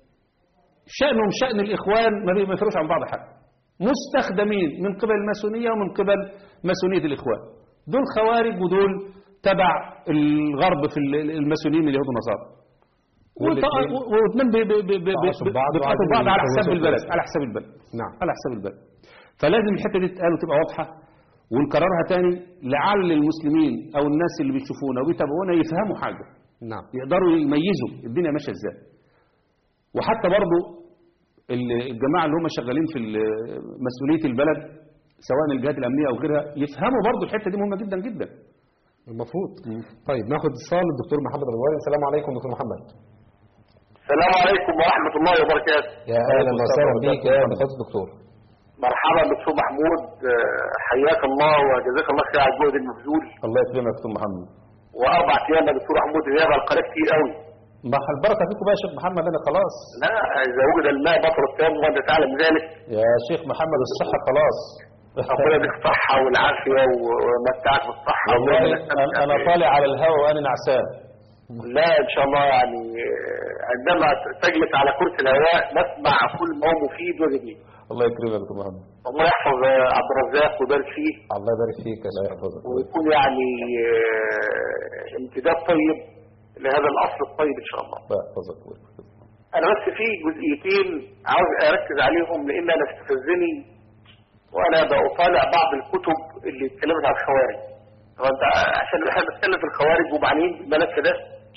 شأنهم شأن الإخوان ما بي- ما يفرقوش عن بعض حاجة مستخدمين من قبل الماسونية ومن قبل ماسونية الإخوان دول خوارج ودول تبع الغرب في ال- الماسونيين اليهود والنصارى والاتنين وط- واثنين بي- بي- بي- بي- تعصب بعض بيقاتلوا بعض وعايزين على حساب يتجوزوا البلد كويس. على حساب البلد نعم على حساب البلد فلازم الحته دي تتقال وتبقى واضحه ونكررها تاني لعل المسلمين او الناس اللي بيشوفونا وبيتابعونا يفهموا حاجه نعم يقدروا يميزوا الدنيا ماشيه ازاي وحتى برضو ال- الجماعة اللي هم شغالين في ال- مسؤولية البلد سواء الجهات الأمنية أو غيرها يفهموا برضو الحتة دي مهمة جدا جدا المفروض طيب ناخد اتصال الدكتور محمد رضوان السلام عليكم دكتور محمد السلام عليكم ورحمة الله وبركاته يا اهلا عليكم وسهلا السلام بيك يا فضيله الدكتور مرحبا دكتور محمود آه، حياك الله وجزاك الله خير على الجهد المبذول الله يكرمك دكتور محمد واربع ايام يا دكتور محمود غياب القناه كتير قوي ما البركة فيكم بقى يا شيخ محمد أنا خلاص لا اذا وجد الماء بطل التام وانت تعلم ذلك يا شيخ محمد الصحة خلاص ربنا يديك الصحه والعافيه ويمتعك بالصحه والله وربنا أنا- أنا طالع على الهواء وأنا نعسان لا ان شاء الله يعني آه، عندما تجلس على كرسي الهواء نسمع كل ما هو مفيد وجديد الله يكرمك يا دكتور محمد الله يحفظ آه، عبد الرزاق ويبارك فيه الله يبارك فيك يا شيخ فضل ويكون يعني آه، امتداد طيب لهذا الاصل الطيب ان شاء الله الله يحفظك ويحفظك. انا بس في جزئيتين عاوز اركز عليهم لان انا استفزني وانا بطالع بعض الكتب اللي اتكلمت عن الخوارج طبعا انت عشان احنا بنتكلم في الخوارج ومعنيين بالملف ده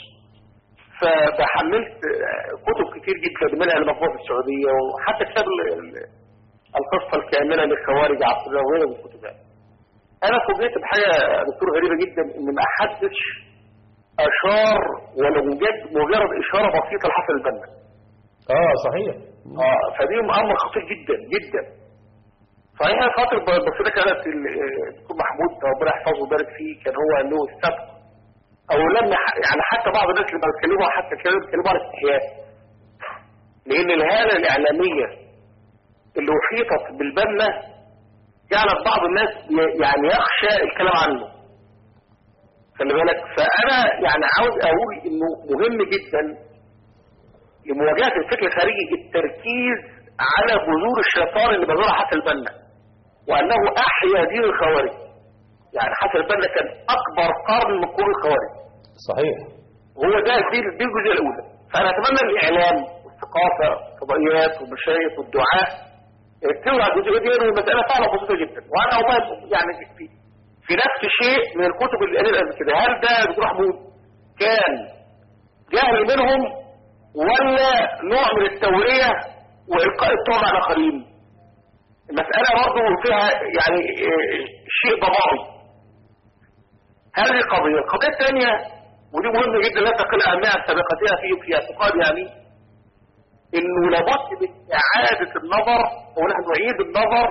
فبحملت آه، كتب كتير جدا منها المطبوعة في السعودية وحتى كتاب ال- ال- القصة الكاملة للخوارج عبد الله وغيره من الكتب يعني. انا فوجئت بحاجة يا دكتور غريبة جدا ان ما حدش اشار ولو مجرد مجرد اشارة بسيطة لحسن البنا اه صحيح اه فدي امر خطير جدا جدا صحيح فترة بسيطة كانت ال- الدكتور محمود ربنا يحفظه ويبارك فيه كان هو له السبق او لم يح- يعني حتى بعض الناس اللي بيتكلموا حتى كانوا بيتكلموا عن الاستحياء لان الهالة الاعلامية اللي احيطت بالبنة جعلت بعض الناس ي- يعني يخشى الكلام عنه خلي بالك فانا يعني عاوز اقول انه مهم جدا لمواجهة الفكر الخارجي التركيز على بذور الشيطان اللي بذورها حسن البنا وأنه أحيا دين الخوارج يعني حسن البنا كان أكبر قرن من قرون الخوارج صحيح وهو ده دي دي الجزئية الأولى فأنا أتمنى الإعلام والثقافة والفضائيات والمشايخ والدعاء يركزوا على الجزئية دي لأن المسألة فعلا بسيطة جدا وأنا والله يعني في في نفس شيء من الكتب اللي قالت قبل كده هل ده يا دكتور محمود كان جهل منهم ولا نوع من التورية وإلقاء التهم على الآخرين المسألة برضه فيها يعني آه، شيء ضبابي هذه قضية القضية الثانية ودي مهمة جدا لا تقل أهمية عن سابقتها في في اعتقاد يعني إنه لابد من إعادة النظر ونحن نعيد النظر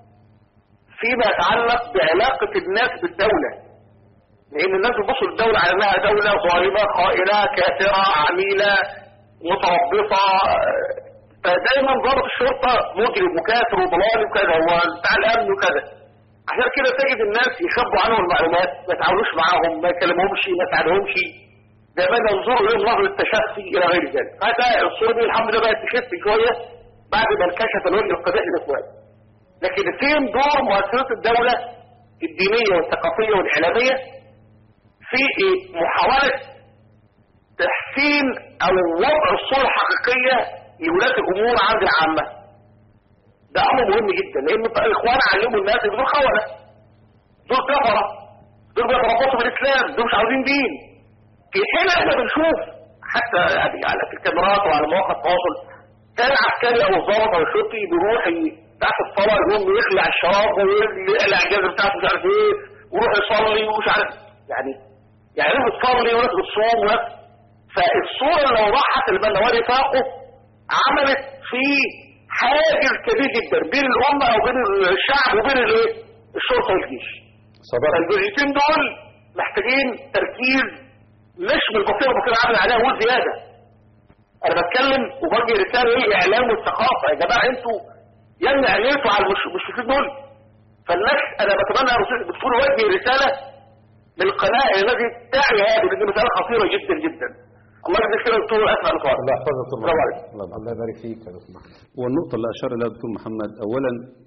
فيما يتعلق بعلاقة الناس بالدولة لأن الناس بيبصوا للدولة على أنها دولة ظالمة خائنة كافرة عميلة متربصة فدايما ضابط الشرطة مجرم وكافر وضلال وكذا وبتاع الأمن وكذا عشان كده تجد الناس يخبوا عنهم المعلومات ما يتعاملوش معاهم ما يكلمهمش ما يساعدهمش دايما ينظروا اليهم نظرة التشفي إلى غير ذلك هذا الصورة دي الحمد لله بقت تخف شوية بعد ما انكشف الوجه القبيح للإخوان لكن فين دور مؤسسات الدولة الدينية والثقافية والإعلامية في إيه؟ محاولة تحسين أو وضع الصورة الحقيقية لولاة الأمور عند العامة ده أمر مهم جدا لأن الإخوان علموا الناس إن دول خونة دول كفرة دول بيتربصوا بالإسلام دول مش عاوزين دين في حين احنا بنشوف حتى يعني على في الكاميرات وعلى مواقع التواصل كان عسكري او ضابط او شرطي بيروح ي- تحت الصلاه يقوم يخلع الشراب ويقلع الجزر بتاعته مش عارف ايه ويروح يصلي ومش عارف يعني يعني ناس بتصلي وناس بتصوم وناس فالصوره اللي وضحت البنا ورفاقه عملت في حاجز كبير جدا بين الامه او بين الشعب وبين الايه؟ الشرطه والجيش. صدق فالجزئيتين دول محتاجين تركيز مش بالبصيره بصيره عامل عليها وزياده انا بتكلم وبوجه رساله للاعلام والثقافه يا جماعه انتوا يلا عينيتوا على المش- المشركين دول فالناس انا بتمنى يا رسول بتكون وجه رساله للقناه التي تعي هذه لان مساله خطيره جدا جدا الله يجزيك خير دكتور اسمع القرار الله يحفظك يا دكتور السلام محمد. عليكم. الله يبارك. الله يبارك فيك يا دكتور محمد والنقطة اللي أشار إليها الدكتور محمد أولا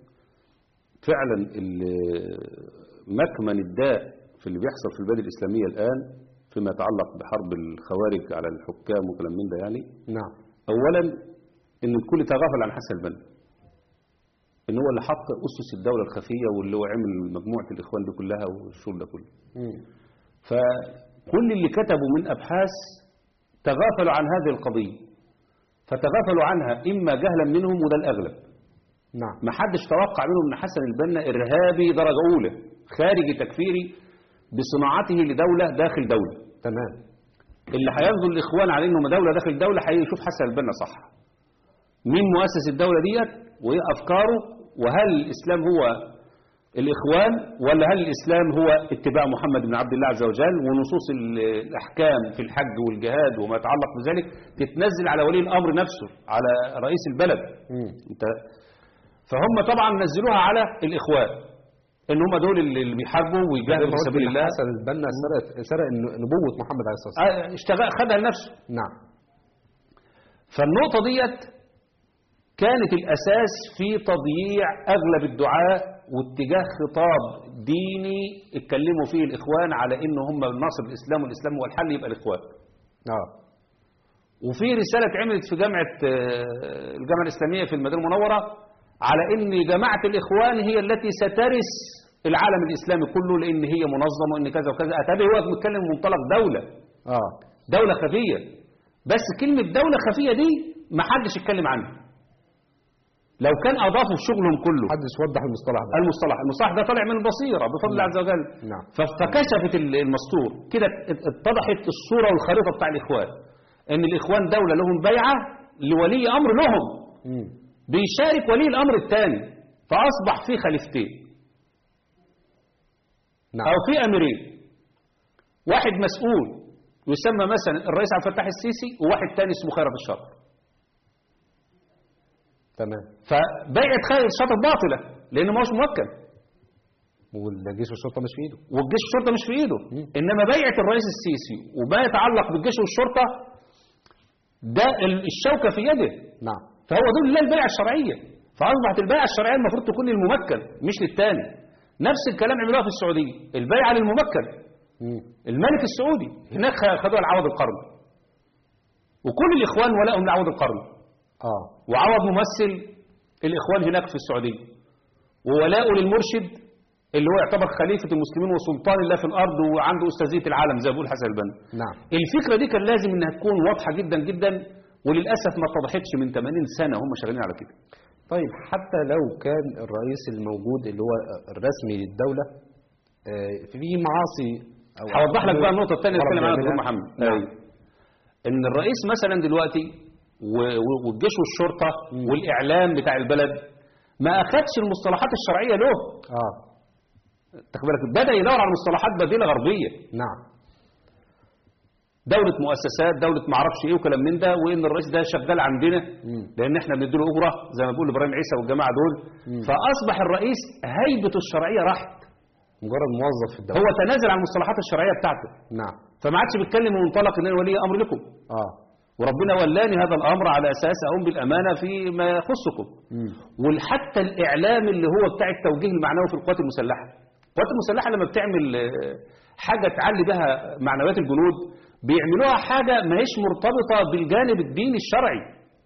فعلا ال- مكمن الداء في اللي بيحصل في البلاد الإسلامية الآن فيما يتعلق بحرب الخوارج على الحكام وكلام من ده يعني نعم أولا إن الكل تغافل عن حسن البنا إن هو اللي حط أسس الدولة الخفية واللي هو عمل مجموعة الإخوان دي كلها والشغل ده كله مم. فكل اللي كتبوا من أبحاث تغافلوا عن هذه القضية فتغافلوا عنها إما جهلا منهم وده الأغلب نعم ما حدش توقع منهم ان حسن البنا ارهابي درجه اولى خارجي تكفيري بصناعته لدوله داخل دوله تمام اللي هينظر الاخوان على انهم دوله داخل دوله هيشوف حسن البنا صح مين مؤسس الدوله ديت وايه افكاره وهل الاسلام هو الاخوان ولا هل الاسلام هو اتباع محمد بن عبد الله عز وجل ونصوص ال- الاحكام في الحج والجهاد وما يتعلق بذلك تتنزل على ولي الامر نفسه على رئيس البلد مم. انت فهم طبعا نزلوها على الاخوان ان هم دول اللي اللي بيحاربوا ويجاهدوا في سبيل الله حسن البنا سرق سرق نبوة محمد عليه الصلاة والسلام آه، اشتغل خدها لنفسه نعم فالنقطة ديت كانت الأساس في تضييع أغلب الدعاء واتجاه خطاب ديني اتكلموا فيه الإخوان على إن هم ناصر الإسلام والإسلام هو الحل يبقى الإخوان اه وفي رسالة اتعملت في جامعة آه، الجامعة الإسلامية في المدينة المنورة على إن جماعة الإخوان هي التي سترس العالم الإسلامي كله لأن هي منظمة وإن كذا وكذا أتابع هو بيتكلم من منطلق دولة اه دولة خفية بس كلمة دولة خفية دي ما حدش يتكلم عنها لو كان أضافوا في شغلهم كله محدش وضح المصطلح ده المصطلح المصطلح ده طالع من البصيرة بفضل الله عز وجل نعم. ف- فكشفت ال- المستور كده ات- اتضحت الصورة والخريطة بتاع الإخوان إن الإخوان دولة لهم بيعة لولي أمر لهم مم. بيشارك ولي الأمر الثاني فأصبح في خليفتين نعم أو في أميرين واحد مسؤول يسمى مثلا الرئيس عبد الفتاح السيسي وواحد تاني اسمه خيرت الشاطر تمام فبيعة خيرت الشاطر باطلة لأنه ما هوش موكل والجيش والشرطة مش في ايده والجيش والشرطة مش في إيده مم. إنما بيعة الرئيس السيسي وما يتعلق بالجيش والشرطة ده ال- الشوكة في يده نعم فهو دول الله البيعة الشرعية فأصبحت البيعة الشرعية المفروض تكون للممكن مش للتاني نفس الكلام عملوها في السعودية البيعة للممكن مم. الملك السعودي هناك خ- خدوها لعوض القرن وكل الإخوان ولائهم لعوض القرن اه وعوض ممثل الإخوان هناك في السعودية وولاؤه للمرشد اللي هو يعتبر خليفة المسلمين وسلطان الله في الأرض وعنده أستاذية العالم زي ما بيقول حسن البنا نعم الفكرة دي كان لازم إنها تكون واضحة جدا جدا وللأسف ما اتضحتش من 80 سنة هم شغالين على كده طيب حتى لو كان الرئيس الموجود اللي هو الرسمي للدولة آه، في معاصي أو هوضح لك بقى النقطة الثانية اللي غلط اتكلم عنها بيعملها. دكتور محمد نعم. أيوة. إن الرئيس مثلا دلوقتي و- و- والجيش والشرطة مم. والإعلام بتاع البلد ما أخدش المصطلحات الشرعية له اه تاخد بالك بدأ يدور على مصطلحات بديلة غربية نعم دولة مؤسسات دولة معرفش ايه وكلام من ده وان الرئيس ده شغال عندنا مم. لان احنا بنديله اجره زي ما بيقول ابراهيم عيسى والجماعه دول مم. فاصبح الرئيس هيبته الشرعيه راحت مجرد موظف في الدولة هو تنازل عن المصطلحات الشرعيه بتاعته نعم فما عادش بيتكلم من منطلق ان انا ولي امر لكم اه وربنا ولاني هذا الامر على اساس اقوم بالامانه فيما يخصكم مم. وحتى الاعلام اللي هو بتاع التوجيه المعنوي في القوات المسلحه القوات المسلحه لما بتعمل آه، حاجه تعلي بها معنويات الجنود بيعملوها حاجه ما هيش مرتبطه بالجانب الديني الشرعي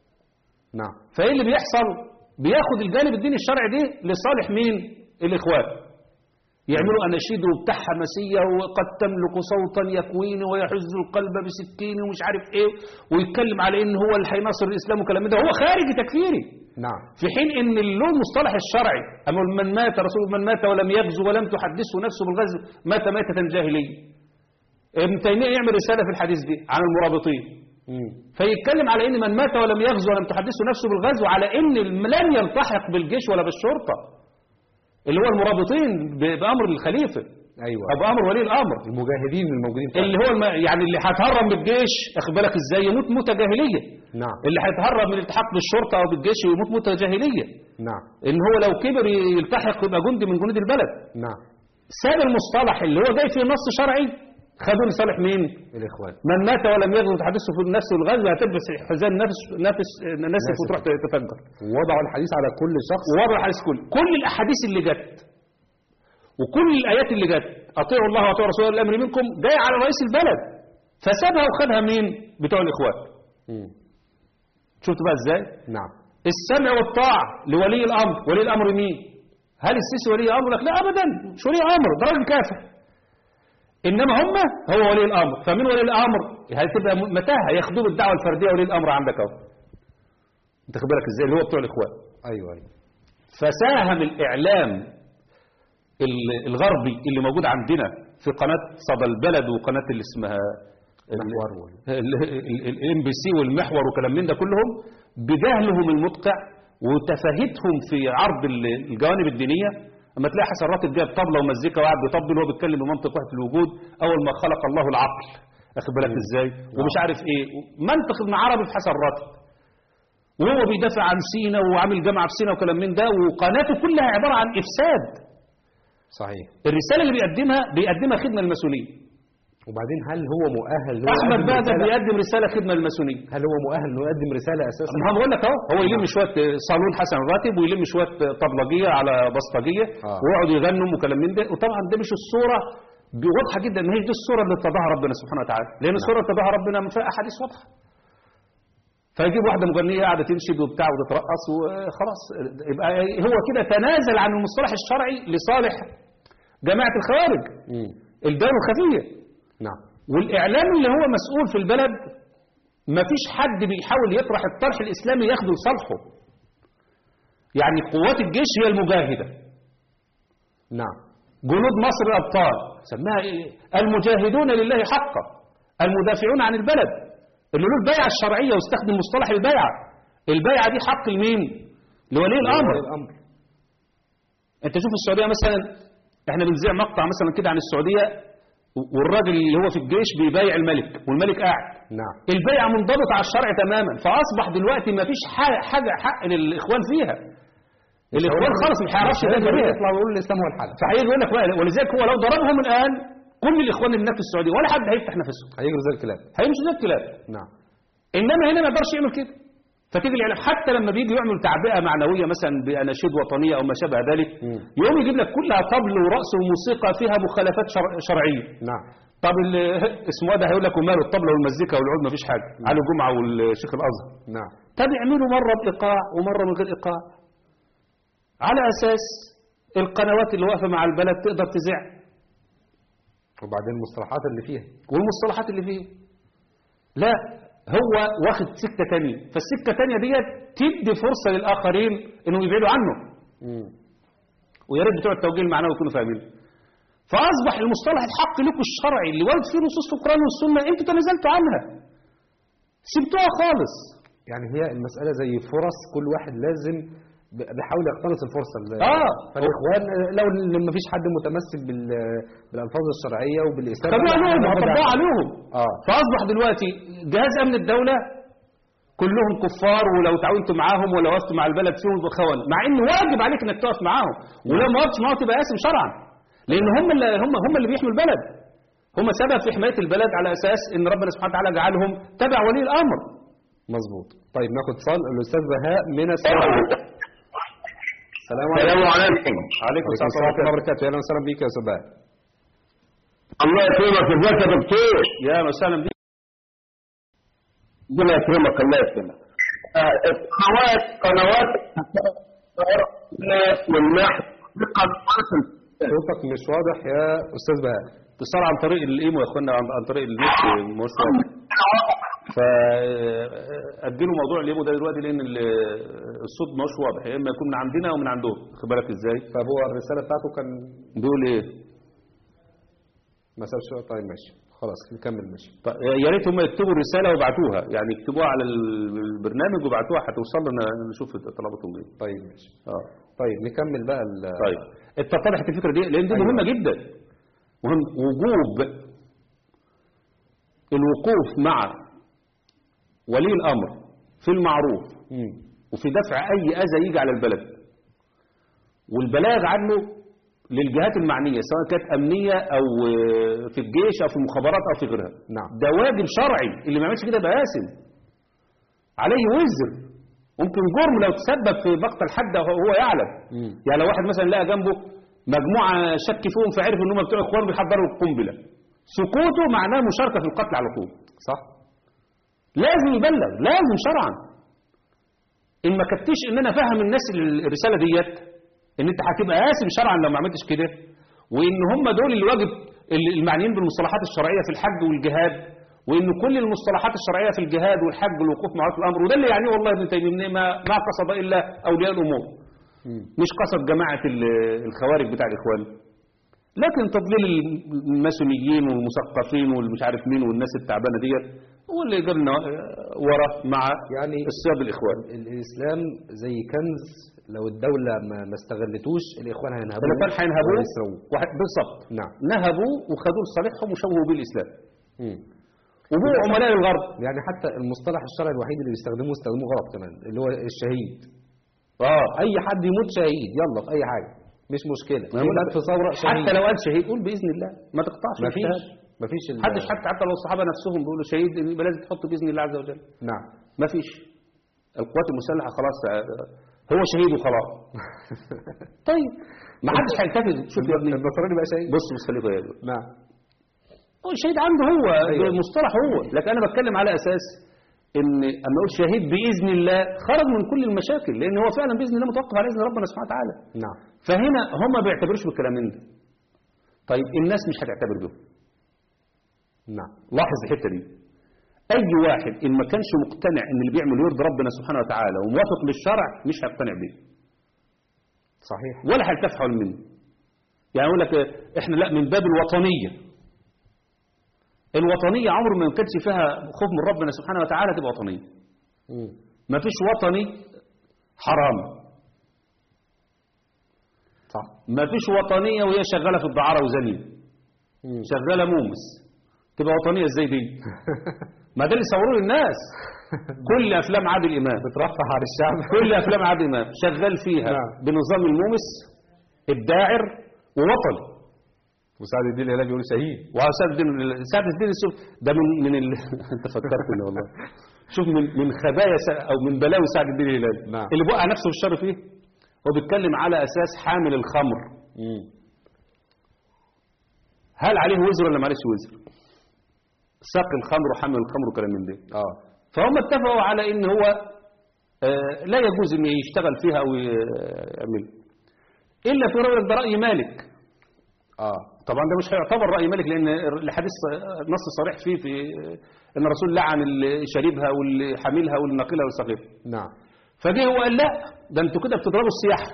نعم فايه اللي بيحصل بياخد الجانب الديني الشرعي ده لصالح مين الاخوان يعملوا اناشيد وبتاع حماسيه وقد تملك صوتا يكويني ويحز القلب بسكين ومش عارف ايه ويتكلم على ان هو اللي هيناصر الاسلام وكلام ده هو خارجي تكفيري نعم في حين ان له المصطلح الشرعي اما من مات رسول من مات ولم يغزو ولم تحدثه نفسه بالغزو مات ماتة جاهلية ابن تيمية يعمل رسالة في الحديث دي عن المرابطين مم. فيتكلم على ان من مات ولم يغزو ولم تحدثه نفسه بالغزو على ان لن يلتحق بالجيش ولا بالشرطة اللي هو المرابطين ب- بامر الخليفة ايوه او بامر ولي الامر المجاهدين الموجودين فعلا. اللي هو الم... يعني اللي هيتهرب من الجيش اخد بالك ازاي يموت موتة جاهلية نعم اللي هيتهرب من الالتحاق بالشرطة او بالجيش ويموت موتة جاهلية نعم ان هو لو كبر يلتحق يبقى جندي من جنود البلد نعم ساب المصطلح اللي هو جاي فيه نص شرعي خدوه لصالح مين الاخوان من مات ولم يغزو تحدثه في النفس والغزو هتلبس حزام نفس نفس نسف وتروح تفجر وضعوا الحديث على كل شخص ووضع الحديث كله كل الاحاديث اللي جت وكل الايات اللي جت اطيعوا الله واطيعوا رسوله الامر منكم جاي على رئيس البلد فسابها وخدها مين بتوع الاخوان مم. شفت بقى ازاي نعم السمع والطاعة لولي الأمر ولي الأمر مين هل السيسي ولي أمر لك لا أبدا مش ولي أمر ده راجل كافر إنما هم هو ولي الأمر فمن ولي الأمر هتبقى م- متاهة يخدم الدعوة الفردية ولي الأمر عندك أهو انت خد بالك ازاي اللي هو بتوع الاخوان ايوه ايوه فساهم الاعلام ال- الغربي اللي موجود عندنا في قناه صدى البلد وقناه اللي اسمها محور الام بي سي والمحور وكلام من ده كلهم بجهلهم المدقع وتفاهتهم في عرض ال- الجوانب الدينيه اما تلاقي حسن راتب جايب طبله ومزيكا وقاعد بيطبل وهو بيتكلم بمنطق وحده الوجود اول ما خلق الله العقل اخد بالك ازاي ومش عارف ايه منطق ابن عربي في حسن راتب وهو بيدافع عن سينا وعامل جامعه في سينا وكلام من ده وقناته كلها عباره عن افساد صحيح الرساله اللي بيقدمها بيقدمها خدمه للماسونيه وبعدين هل هو مؤهل إنه احمد يقدم بقى ده رسالة؟ بيقدم رساله خدمه للماسونيه هل هو مؤهل انه يقدم رساله اساسا ما بقول لك اهو هو يلم شويه صالون حسن الراتب ويلم شويه طبلجيه على بسطجيه آه. ويقعدوا يغنوا وكلام من ده وطبعا ده مش الصوره ب- واضحه جدا ان هي دي الصوره اللي ارتضاها ربنا سبحانه وتعالى لان الصوره اللي ارتضاها ربنا من فيها احاديث واضحه فيجيب واحده مغنيه قاعده تنشد وبتاع وتترقص وخلاص يبقى هو كده تنازل عن المصطلح الشرعي لصالح جماعه الخوارج مم. الدار الخفيه نعم والاعلام اللي هو مسؤول في البلد ما فيش حد بيحاول يطرح الطرح الاسلامي ياخده لصالحه يعني قوات الجيش هي المجاهده نعم جنود مصر الابطال سماها ايه المجاهدون لله حقا المدافعون عن البلد اللي له البيعه الشرعيه واستخدم مصطلح البيعه البيعه دي حق لمين لولي الامر ولي الامر انت شوف السعوديه مثلا احنا بنذيع مقطع مثلا كده عن السعوديه والراجل اللي هو في الجيش بيبايع الملك والملك قاعد نعم البيعة منضبطة على الشرع تماما فأصبح دلوقتي ما فيش ح- حاجة حق للإخوان فيها الإخوان خالص ما هيعرفش ده يقدر بيها يطلع ويقول الاسلام هو الحل فهيجي يقول لك بقى ولذلك هو لو ضربهم الآن كل الإخوان اللي هناك في السعودية ولا حد هيفتح نفسه هيجروا زي الكلاب هيمشي زي الكلاب نعم إنما هنا ما يقدرش يعمل كده فتيجي الإعلام حتى لما بيجي يعمل تعبئة معنوية مثلا بأناشيد وطنية أو ما شابه ذلك مم. يقوم يجيب لك كلها طبل ورقص وموسيقى فيها مخالفات شرع شرعية نعم طب ال- اسمه ده هيقول لك وماله الطبلة والمزيكا والعود مفيش حاجة علي الجمعة والشيخ الأزهر نعم طب اعملوا مرة بإيقاع ومرة من غير إيقاع على أساس القنوات اللي واقفة مع البلد تقدر تذيع وبعدين المصطلحات اللي فيها والمصطلحات اللي فيه لا هو واخد سكة تانية فالسكة التانية ديت تدي فرصة للآخرين إنهم يبعدوا عنه مم. ويا ريت بتوع التوجيه المعنوي يكونوا فاهمين فأصبح المصطلح الحق لكم الشرعي اللي ورد فيه نصوص في القرآن والسنة أنتوا تنازلتوا عنها سبتوها خالص يعني هي المسألة زي فرص كل واحد لازم ب- بيحاول يقتنص الفرصة اللي- آه. فالإخوان لو ما فيش حد متمسك بال- بالألفاظ الشرعية وبالإسلام خدوها لا، لهم إحنا وطبقوا ناخد عليهم آه. فأصبح دلوقتي جهاز أمن الدولة كلهم كفار ولو تعاونت معاهم ولا وقفت مع البلد فيهم بخون مع ان واجب عليك انك تقف معاهم ولو ما وقفتش معاهم تبقى اسم شرعا لان هم اللي هم هم اللي بيحموا البلد هم سبب في حمايه البلد على اساس ان ربنا سبحانه وتعالى جعلهم تبع ولي الامر مظبوط طيب ناخد اتصال الأستاذ بهاء من السعودية السلام عليكم السلام عليكم عليكم السلام ورحمه الله وبركاته أهلا وسهلا بيك يا أستاذ بهاء الله يكرمك ازيك يا دكتور يا وسهلا بك ربنا يكرمك الله يكرمك آه، قنوات قنوات والنحو صوتك مش واضح يا أستاذ بهاء اتصال عن طريق الايمو يا اخوانا عن عن طريق النت مش واضح فاديله موضوع الايمو ده دلوقتي لان ال- الصوت مش واضح يا اما يكون من عندنا او من عندهم خد بالك ازاي طب هو الرسالة بتاعته كان بيقول ايه ما سابش طيب ماشي خلاص نكمل ماشي طيب يا ريت هم يكتبوا الرساله ويبعتوها يعني يكتبوها على ال- البرنامج ويبعتوها هتوصل لنا نشوف طلباتهم ايه طيب ماشي اه طيب نكمل بقى ال- طيب اتضحت الفكره دي لان دي أيوة. مهمه جدا مهم وجوب الوقوف مع ولي الامر في المعروف مم. وفي دفع اي اذى يجي على البلد والبلاغ عنه للجهات المعنيه سواء كانت امنيه او آه، في الجيش او في المخابرات او في غيرها نعم. ده واجب شرعي اللي ما يعملش كده يبقى آثم عليه وزر ممكن جرم لو تسبب في مقتل حد وهو يعلم مم. يعني لو واحد مثلا لقى جنبه مجموعه شك فيهم فعرف ان هم بتوع اخوان بيحضروا القنبله سكوته معناه مشاركه في القتل على طول صح لازم يبلغ لازم شرعا ان ما كنتش ان انا فاهم الناس الرساله ديت ان انت هتبقى قاسم شرعا لو ما عملتش كده وان هم دول اللي واجب اللي المعنيين بالمصطلحات الشرعيه في الحج والجهاد وان كل المصطلحات الشرعيه في الجهاد والحج والوقوف مع ولاة الامر وده اللي يعنيه والله ابن تيميه ما ما قصد الا اولياء الامور مش قصد جماعه ال- الخوارج بتاع الاخوان لكن تضليل الماسونيين والمثقفين والمش عارف مين والناس التعبانه ديت هو اللي جابنا ورا مع يعني الصياد الاخوان ال- الإسلام زي كنز لو الدولة ما ما استغلتوش الإخوان هينهبوه الإخوان هينهبوه ويسرقوه. واحد بالظبط نعم نهبوا وخدوه لصالحهم وشوهوا بيه الاسلام مم. وبقوا عملاء الغرب يعني حتى المصطلح الشرعي الوحيد اللي بيستخدموه استخدموه غلط كمان اللي هو الشهيد اه أي حد يموت شهيد يلا في أي حاجة مش مشكلة ما بقول في لك في ثورة شهيد حتى لو قال شهيد قول باذن الله ما تقطعش مفيش الاجتهاد. مفيش ال- محدش حتى حتى لو الصحابه نفسهم بيقولوا شهيد يبقى لازم تحطه باذن الله عز وجل نعم ما فيش القوات المسلحه خلاص آه، هو شهيد وخلاص طيب ما حدش هيلتفت شوف يا ابني النصراني بقى شهيد بص بص خليكوا يا ابني نعم هو الشهيد عنده هو أيوة. مصطلح هو لكن انا بتكلم على اساس ان اما اقول شهيد باذن الله خرج من كل المشاكل لان هو فعلا باذن الله متوقف على اذن ربنا سبحانه وتعالى نعم فهنا هم ما بيعتبروش بالكلام ده طيب الناس مش هتعتبر به نعم لاحظ الحته دي اي واحد ان ما كانش مقتنع ان اللي بيعمل يرضي ربنا سبحانه وتعالى وموافق للشرع مش هيقتنع بيه صحيح ولا هيلتف حول منه يعني يقول لك إيه، احنا لا من باب الوطنيه الوطنيه عمر ما كانش فيها خوف من ربنا سبحانه وتعالى تبقى وطنيه مم. ما فيش وطني حرام صح ما فيش وطنيه وهي شغاله في الدعاره وزنيه مم. شغاله مومس تبقى وطنيه ازاي دي ما ده اللي صوروه للناس كل افلام عادل امام بترفع على الشعب كل افلام عادل امام شغال فيها نعم. بنظام المومس الداعر ووطني وسعد الدين الهلال بيقول شهيد وسعد الدين سعد الدين السوف ده من من ال... انت فكرتني والله شوف من من خبايا س... او من بلاوي سعد الدين الهلالي نعم. اللي بوقع نفسه في الشر فيه هو بيتكلم على اساس حامل الخمر مم. هل عليه وزر ولا معلش وزر ساق الخمر وحمل الخمر وكلام من ده اه فهم اتفقوا على ان هو آه، لا يجوز ان يشتغل فيها او يعمل الا في رأي ده راي مالك اه طبعا ده مش هيعتبر راي مالك لان الحديث نص صريح فيه في ان الرسول لعن اللي شاربها واللي حاملها واللي ناقلها والسقيفها نعم فجه هو قال لا ده انتوا كده بتضربوا السياحه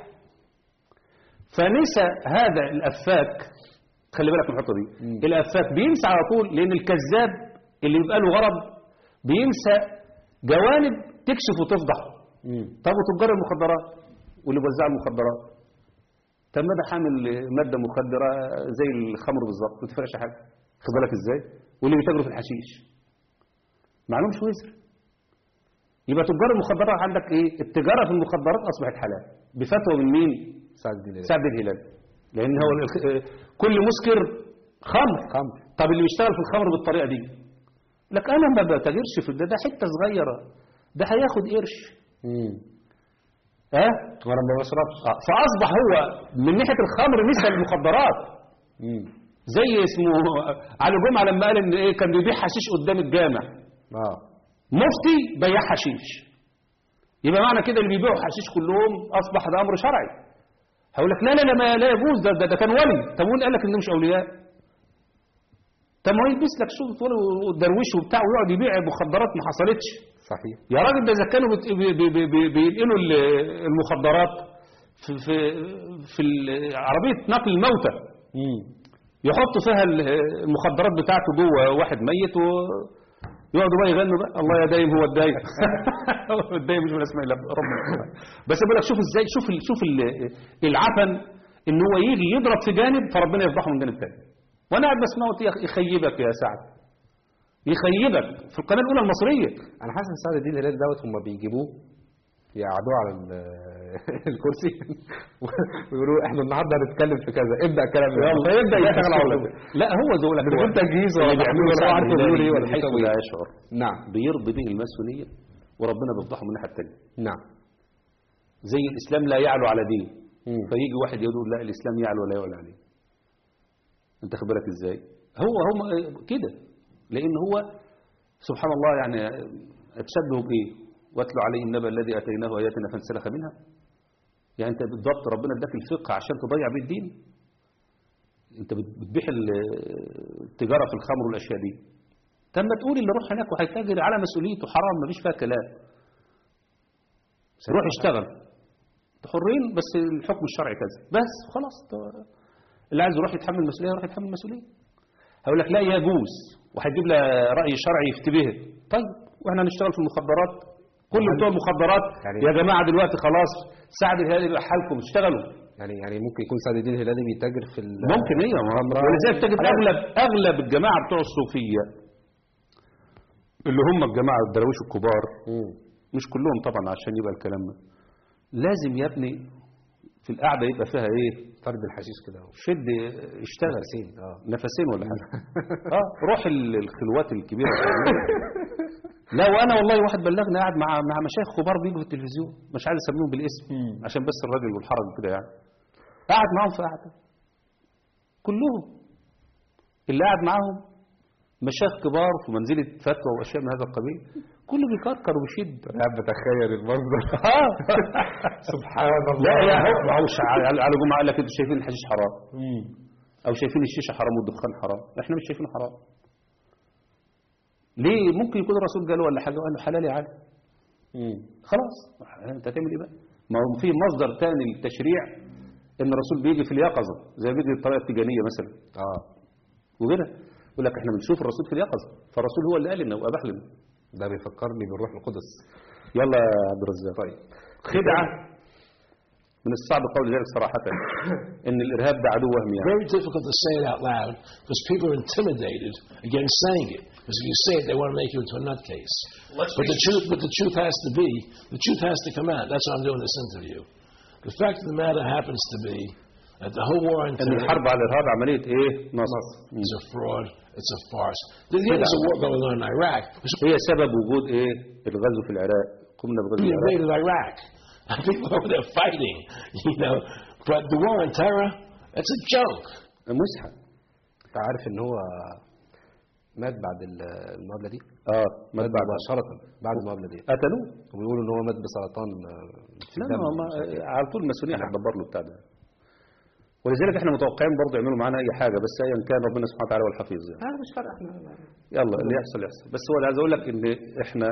فنسى هذا الافاك خلي بالك من الحته دي مم. الافاك بينسى على طول لان الكذاب اللي بيبقى له غرض بينسى جوانب تكشف وتفضح مم. طب وتجار المخدرات واللي بيوزعوا المخدرات طب ما ده حامل ماده مخدره زي الخمر بالظبط ما تفرقش حاجه خد بالك ازاي واللي بيتاجروا في الحشيش معلومش وزر يبقى تجار المخدرات عندك ايه التجاره في المخدرات اصبحت حلال بفتوى من مين سعد الدين الهلال سعد الهلال لان هو الخ- كل مسكر خمر خمر طب اللي بيشتغل في الخمر بالطريقه دي لك انا ما بتاجرش في ده ده حته صغيره ده هياخد قرش مم. ها وانا ما بشربش آه، فاصبح هو من ناحيه الخمر نسى المخدرات مم. زي اسمه علي جمعه لما قال ان ايه كان بيبيع حشيش قدام الجامع اه مفتي بياع حشيش يبقى معنى كده اللي بيبيعوا حشيش كلهم اصبح ده امر شرعي هقول لك لا لا لا ما لا يجوز ده, ده, ده كان ولي طب وين قال لك انه مش اولياء طب ما هو يلبس لك صوره ولي ودرويش وبتاع ويقعد يبيع مخدرات ما حصلتش صحيح يا راجل ده اذا كانوا بت- بي- بي- بي- بي- بينقلوا ال- المخدرات في في في ال- عربيه نقل الموتى مم. يحطوا فيها ال- المخدرات بتاعته جوه واحد ميت ويقعدوا بقى يغنوا بقى الله يا دايم هو الدايم هو الدايم مش من اسماء الله ربنا بس بقول لك شوف ازاي شوف ال- شوف ال- العفن ان هو يجي يضرب في جانب فربنا يفضحه من جانب تاني وانا قاعد بسمعه يخ- يخيبك يا سعد يخيبك في القناه الاولى المصريه انا حاسس ان سعد الدين الهلال دوت هم بيجيبوه يقعدوه على ال- الكرسي ويقولوا احنا النهارده هنتكلم في كذا ابدا كلام يلا فيبدا يشتغل على يشتغل طول لا هو ذو لك من غير تجهيز ولا اللي بيعملوا تحضير ولا سعد عارف بيقولوا ايه الهلالي ولا من حيث بيسوي لا ايه. يشعر نعم بيرضي به الماسونيه وربنا بيفضحه من الناحيه الثانيه نعم زي الاسلام لا يعلو على دين مم. فيجي واحد يقول لا الاسلام يعلو ولا يعلى عليه انت خد بالك ازاي هو هم كده لان هو سبحان الله يعني اتشبهوا بايه واتلو عليهم النبأ الذي اتيناه اياتنا فانسلخ منها يعني انت بالضبط ربنا اداك الفقه عشان تضيع بيه الدين انت بت- بتبيح ال- التجاره في الخمر والاشياء دي طب ما تقول اللي روح هناك وهيتاجر على مسؤوليته حرام مفيش فيها كلام روح اشتغل انتوا حرين بس الحكم الشرعي كذا بس خلاص انت- اللي عايز يروح يتحمل المسؤوليه يروح يتحمل المسؤوليه هقول لك لا يجوز وهتجيب لها راي شرعي يفتي به طيب واحنا هنشتغل في المخدرات كل بتوع المخدرات يعني- يا جماعه دلوقتي خلاص سعد الهلالي يبقى حالكم اشتغلوا يعني يعني ممكن يكون سعد الدين الهلالي بيتاجر في ال- ممكن ايه ولذلك تجد اغلب اغلب الجماعه بتوع الصوفيه اللي هم الجماعه الدراويش الكبار مم. مش كلهم طبعا عشان يبقى الكلام ده. لازم يا ابني في القعده يبقى فيها ايه فرد الحشيش كده اهو. شد اشتغل نفسين اه نفسين ولا حاجه اه روح ال- الخلوات الكبيره لا وانا والله واحد بلغني قاعد مع مع مشايخ كبار بيجوا في التلفزيون مش عايز اسميهم بالاسم عشان بس الراجل والحرج كده يعني قاعد معاهم في قعده كلهم اللي قاعد معاهم مشايخ كبار في منزله فتوى واشياء من هذا القبيل كله بيكركر وبيشد قاعد بتخيل المنظر اه سبحان الله لا يا هو معلش على على جمعه قال لك انتوا شايفين الحشيش حرام او شايفين الشيشه حرام والدخان حرام احنا مش شايفينه حرام ليه ممكن يكون الرسول قال ولا حاجه قال له حلال يا علي خلاص انت هتعمل ايه بقى ما هو في مصدر تاني للتشريع ان الرسول بيجي في اليقظه زي بيجي الطريقه التجانيه مثلا اه وكده يقول لك احنا بنشوف الرسول في اليقظه فالرسول هو اللي قال لنا واباح لنا ده بيفكرني بالروح القدس يلا يا عبد الرزاق طيب خدعه من الصعب قول ذلك صراحه ان الارهاب ده عدو وهمي يعني. Very difficult to say it out loud because people are intimidated against saying it. Because if you say it, they want to make you into a nutcase. Let's But be the truth, but the truth has to be, the truth has to come out. That's why I'm doing this interview. The fact of the matter happens to be that the whole war on ان terror الحرب على الارهاب عمليه ايه نصر is a fraud. It's a farce. There's a war going on in Iraq. هي سبب وجود ايه الغزو في العراق قمنا بغزو We العراق invaded Iraq. People over there fighting, you know. But the war on terror, that's a joke. مسحه انت عارف ان هو مات بعد ال- المقابله دي اه ما مات بعد مباشره بعد المقابله دي قتلوه وبيقولوا ان هو مات بسرطان آه، في لا الدم ما ما مش عارف إيه. على طول المسؤوليه هتدبر له بتاع ده ولذلك احنا متوقعين برضه يعملوا معانا اي حاجه بس ايا كان ربنا سبحانه وتعالى هو الحفيظ يعني. آه مش فارقه احنا يلا اللي يحصل يحصل بس هو اللي عايز اقول لك ان احنا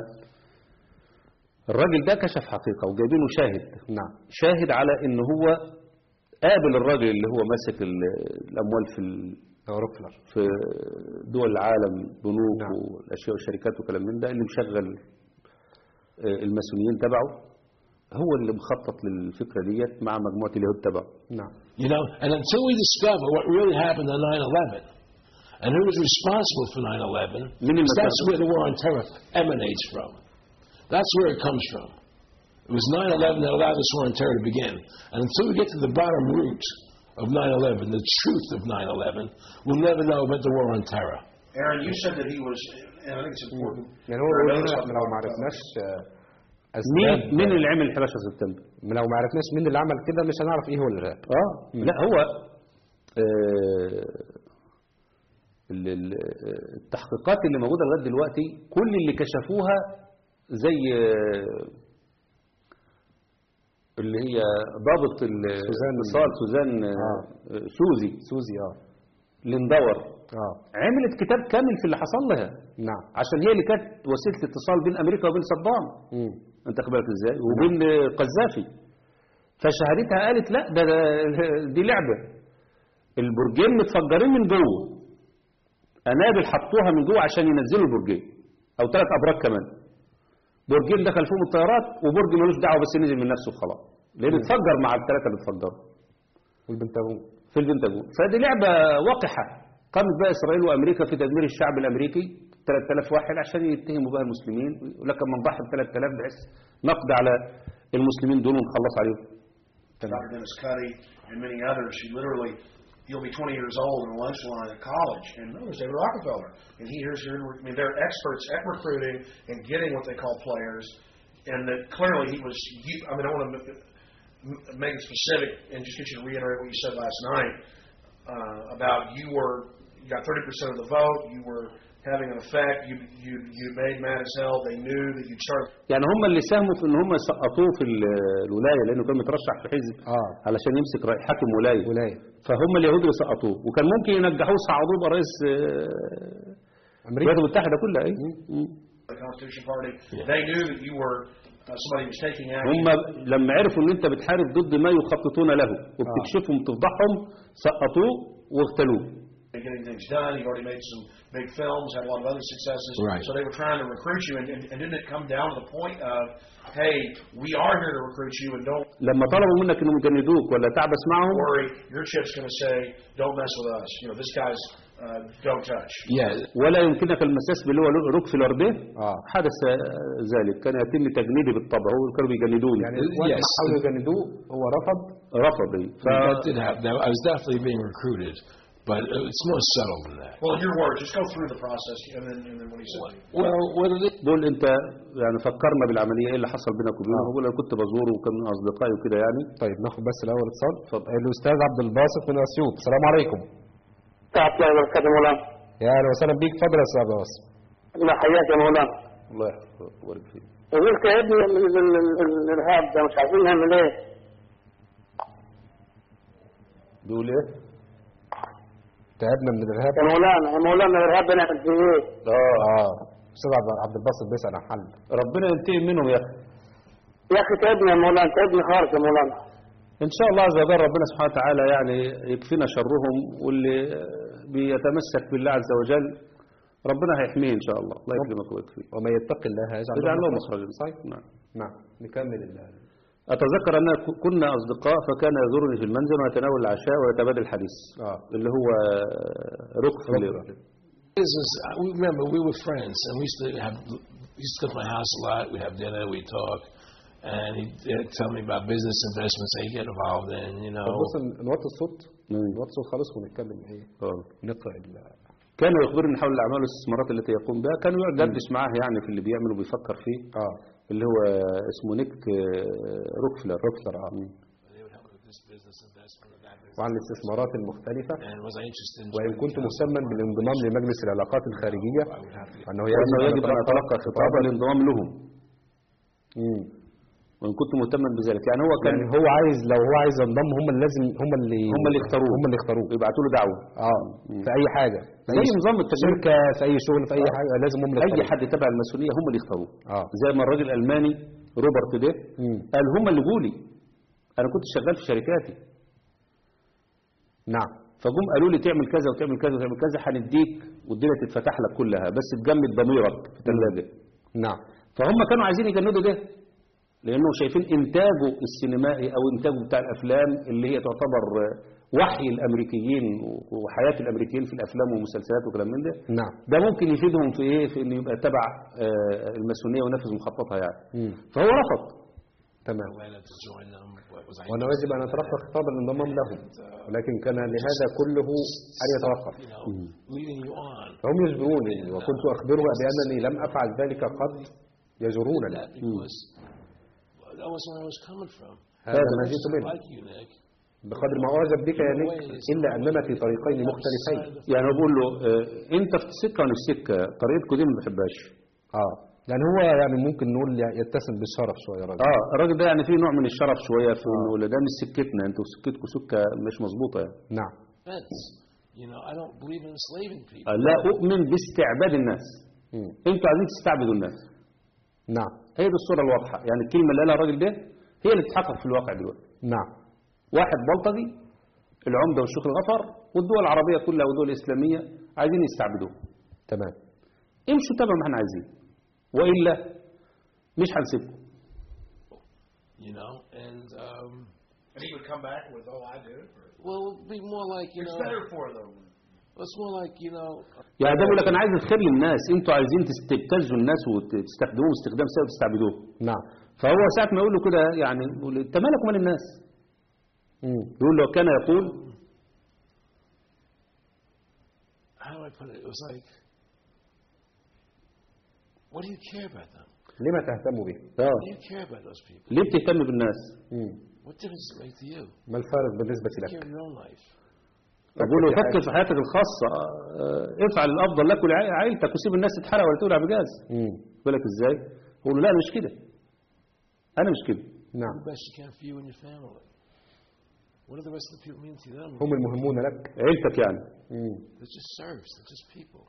الراجل ده كشف حقيقه وجايبينه شاهد نعم شاهد على ان هو قابل الراجل اللي هو ماسك ال- الاموال في ال- هو روكفلر في دول العالم بنوك نعم. والاشياء والشركات وكلام من ده اللي مشغل آه، الماسونيين تبعه هو اللي مخطط للفكره ديت مع مجموعه اليهود تبعه نعم You know, and until we discover what really happened on 9/11 and who was responsible for 9/11, Many because that's Muslims- where the war on terror emanates from. That's where it comes from. It was 9/11 that allowed this war on terror to begin. And until we get to the bottom root of 9/11, the truth of 9/11, we'll never know about the war on terror. Aaron, you said that he was, and I think it's important. يعني هو for بيقول another لنا something احنا لو to ما talk about. عرفناش آه، مين اسباب مين اللي عمل 11 سبتمبر لو ما عرفناش مين اللي عمل كده مش هنعرف ايه هو الارهاب اه لا هو آه، ال- ال- التحقيقات اللي موجوده لغايه دلوقتي كل اللي كشفوها زي آه، اللي هي ضابط ال- سوزان. الاتصال سوزان آه، آه. سوزي سوزي اه لندور اه عملت كتاب كامل في اللي حصل لها نعم عشان هي اللي كانت وسيله اتصال بين امريكا وبين صدام مم. انت خد بالك ازاي وبين قذافي فشهادتها قالت لا ده ده- دي لعبه البرجين متفجرين من جوه انابل حطوها من جوه عشان ينزلوا البرجين او ثلاث ابراج كمان برجين دخل فيهم الطيارات وبرج ملوش دعوه بس نزل من نفسه وخلاص لان اتفجر مع الثلاثه اللي اتفجروا والبنتاغون في البنتاجون فدي لعبه وقحه قامت بقى اسرائيل وامريكا في تدمير الشعب الامريكي 3000 واحد عشان يتهموا بها المسلمين ولكن من ضحى ب 3000 بحيث نقضي على المسلمين دول ونخلص عليهم Dr. Dennis Cuddy and many others who literally, he'll be 20 years old in a lunch line at college, and no, there's David Rockefeller. And he hears, I mean, they're experts at recruiting and getting what they call players, and that clearly he was, you, I mean, I want to make it specific and just get you to reiterate what you said last night uh, about you were, you got 30% of the vote, you were having an effect, you, you, you made mad as hell, they knew that you'd start يعني هم اللي ساهموا في ان هم سقطوه في ال- الولايه لانه كان مترشح في حزب اه علشان يمسك رئي- حاكم ولايه ولايه فهم اليهود اللي سقطوه وكان ممكن ينجحوه صعدوه يبقى رئيس آه، أمريكا. الولايات المتحدة كلها أي the Constitution Party, they knew that you were uh, somebody who was taking action. هم لما عرفوا ان انت بتحارب ضد ما يخططون له وبتكشفهم تفضحهم سقطوه واغتالوه getting things done. He already made some big films, had a lot of other successes. Right. So they were trying to recruit you, and, and, and didn't it come down to the point of, hey, we are here to recruit you, and don't لما طلبوا منك انهم يجندوك ولا تعبس معهم worry, your chip's going to say, don't mess with us. You know, this guy's uh, don't touch. Yeah, ولا يمكنك المساس باللي هو روكفلر به آه. حدث ذلك كان يتم تجنيدي بالطبع هو كانوا بيجندوني يعني Yes. وقت ما حاولوا يجندوه هو رفض رفض إيه. ف... that did happen. Now, I was definitely being recruited, but it's more subtle than that. Well, in your words, just go through the process, and then, and then what he said. Well, what it is, دول انت يعني فكرنا بالعمليه ايه اللي حصل بينك وبينه هو انا كنت بزوره وكان من اصدقائي وكده يعني طيب ناخد بس الاول اتصال الاستاذ عبد الباسط من اسيوط السلام عليكم تعال الله وبركاته مولانا يا اهلا وسهلا بيك اتفضل يا استاذ عبد الباسط الله حياك يا مولانا الله يحفظك ويبارك فيك يقول يا ابني ال- ال- ال- ال- الارهاب ده مش عارفين نعمل ايه بيقول ايه؟ تعبنا من الارهاب يا مولانا يا مولانا الارهاب ده نعمل فيه ايه اه اه استاذ عبد- عبد الباسط بيسال عن حل ربنا ينتقم منهم يا اخي يا اخي تعبني يا مولانا تعبني خالص يا مولانا ان شاء الله عز وجل ربنا سبحانه وتعالى يعني يكفينا شرهم واللي بيتمسك بالله عز وجل ربنا هيحميه ان شاء الله الله يكرمك ويكفيك ومن يتقي الله يجعل يجعل له مخرجا. مخرجا صحيح نعم نعم نكمل ال- اتذكر ان كنا اصدقاء فكان يزورني في المنزل ونتناول العشاء ويتبادل الحديث اه اللي هو روكفلر is, is uh, we remember we were friends, and we used to have we used to come to my house a lot. We'd have dinner, we'd talk, and he'd, uh tell me about business investments that he get involved in. You know, طب بص نوطي الصوت نوطي الصوت خالص ونتكلم ايه آه. نقرا ال- كانوا يخبرني حول الاعمال والاستثمارات التي يقوم بها كانوا يدردش معاه يعني في اللي بيعمل وبيفكر فيه اه اللي هو اسمه نيك آه، روكفلر روكفلر اه they would help me with this business investment or that business. وعن الاستثمارات المختلفة And was I interested in وإن joining كنت council? مهتما بالانضمام لمجلس العلاقات الخارجية I would have to get وأنه وانه يجب يجب ان اتلقى خطابا الانضمام لهم مم. وان كنت مهتما بذلك يعني هو كان يعني هو عايز لو هو عايز ينضم هم اللي لازم هم اللي هم اللي يختاروه. هم اللي يختاروه يبعتوا له دعوه اه في أي حاجة في زي أي نظام التشريع شركة في أي شغل في أي حاجة لازم هم اللي اي يختاروه. حد تبع الماسونيه هم اللي يختاروه اه زي ما الراجل الالماني روبرت ده مم. قال هم اللي جولي انا كنت شغال في شركاتي نعم فجم قالوا لي تعمل كذا وتعمل كذا وتعمل كذا هنديك والدنيا تتفتح لك كلها بس تجمد ضميرك في الثلاجه نعم فهم كانوا عايزين يجندوا ده لانه شايفين انتاجه السينمائي او انتاجه بتاع الافلام اللي هي تعتبر وحي الامريكيين وحياه الامريكيين في الافلام والمسلسلات وكلام من ده نعم ده ممكن يفيدهم في ايه في انه يبقى تبع آه، الماسونيه وينفذ مخططها يعني مم. فهو رفض تمام letter to join them. What was I وأنه يجب أن يتلقى خطاب الانضمام لهم ولكن كان لهذا كله أن يتوقف you know, leading you on. فهم يجبروني وكنت أخبرها بأنني لم أفعل ذلك قط يجرونني That because that was where I was coming from. هذا ما جئت منه Like you, Nick. بقدر ما أعجب بك يا نيك إلا أننا في طريقين مختلفين يعني هو بيقول له آه، انت في سكه وانا في سكه طريقتكم دي ما بحبهاش اه يعني هو يعني ممكن نقول يتسم بالشرف شويه يا راجل اه الراجل ده يعني فيه نوع من الشرف شويه في انه لا ده مش سكتنا انتوا سكتكم سكه مش مظبوطه يعني نعم Fence. You know, I don't believe in enslaving people. آه، لا اؤمن باستعباد الناس مم. انتوا عايزين تستعبدوا الناس نعم هي دي الصوره الواضحه يعني الكلمه اللي قالها الراجل ده هي اللي بتتحقق في الواقع دلوقتي نعم واحد بلطجي العمده والشيخ الغفر والدول العربيه كلها والدول الاسلاميه عايزين يستعبدوه تمام امشوا تبع ما احنا عايزين والا مش هنسيبكم You know, and um, And he would come back with, oh, I do. well, it'd be more like you It's know, better for them. it's more like you know, يعني ده بيقول لك انا عايز الخير للناس انتوا عايزين تستبتزوا الناس وتستخدموهم استخدام سيء وتستعبدوهم نعم فهو ساعة ما يقول له كده يعني يقول انت مالك ومال الناس مم. يقول له كان يقول how do I put it? It was like, what do you care about them? لما تهتم به اه What do you care about those people? ليه بتهتم بالناس مم. What difference does it make to you? ما الفارق بالنسبة Take care لك of your own life. بقول له في فكر في حياتك الخاصة آه، افعل الافضل لك ولعائلتك وسيب الناس تتحرق ولا تولع بجاز مم. يقول لك ازاي يقول له لا أنا مش كده انا مش كده نعم The best you can for you and your family. What do the rest of the people mean to them? هم المهمون لك عيلتك يعني مم. They're just serfs. They're just people.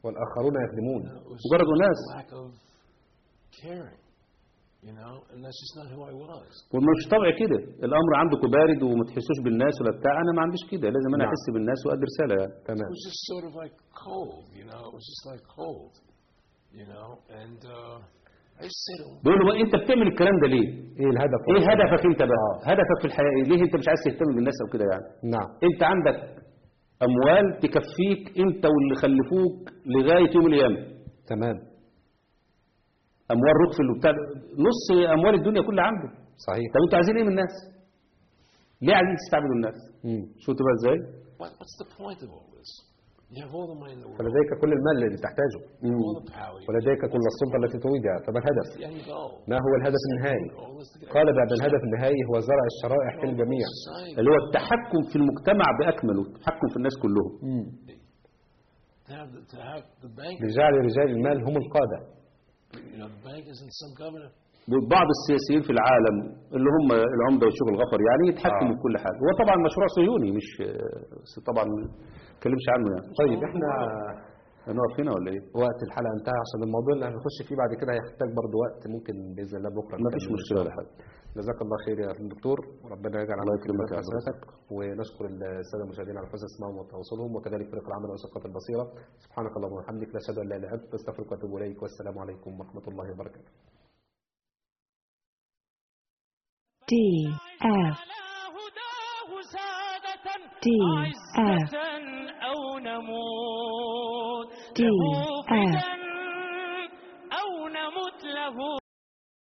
والآخرون يخدمون It was مجرد just أناس. lack of caring, you know, and that's just not who I was. ومش طبع كده الامر عندكم بارد وما تحسوش بالناس ولا بتاع انا ما عنديش كده لازم انا نعم. احس بالناس وادي رساله يعني It تمام was just sort of like cold, you know. It was just like cold, you know. And uh, I just said, to him, بيقول له بقى انت بتعمل الكلام ده ليه ايه الهدف ايه هدفك انت بقى هدفك في الحياه ايه ليه انت مش عايز تهتم بالناس او كده يعني نعم انت عندك اموال تكفيك انت واللي خلفوك لغايه يوم القيامه تمام اموال روكفيل وبتاع نص اموال الدنيا كلها عنده صحيح طب انتوا عايزين ايه من الناس ليه عايزين تستعبدوا الناس مم. شفتوا بقى ازاي what, what's the point of all this? You have all the money in the world, فلديك كل المال الذي تحتاجه all the power, you ولديك كل السلطة التي تريدها فما الهدف the end goal. ما هو الهدف النهائي All this to get قال بأن الهدف النهائي هو زرع الشرائح في الجميع society اللي هو التحكم في المجتمع باكمله التحكم في الناس كلهم to have the, to have the bank, لجعل رجال المال هم القادة you know, the bankers and some governor. بعض السياسيين في العالم اللي هم العمده والشغل الغفر يعني يتحكموا آه. في كل حاجه هو طبعا مشروع صهيوني مش بس طبعا ما نتكلمش عنه يعني طيب احنا هنقف هنا ولا ايه؟ وقت الحلقة انتهى عشان الموضوع اللي هنخش فيه بعد كده هيحتاج برضه وقت ممكن بإذن الله بكرة ما فيش نكمل. مشكله ولا حاجه جزاك الله خير يا دكتور وربنا يجعل الله عليك يكرمك يا عبد حسناتك ونشكر الساده المشاهدين على حسن اسمائهم وتواصلهم وكذلك فريق العمل وثقة البصيره سبحانك اللهم وبحمدك لا اشهد ان لا اله الا انت استغفرك واتوب اليك والسلام عليكم ورحمه الله وبركاته D F على هداه سادة D عزة F أو نموت D له F فداء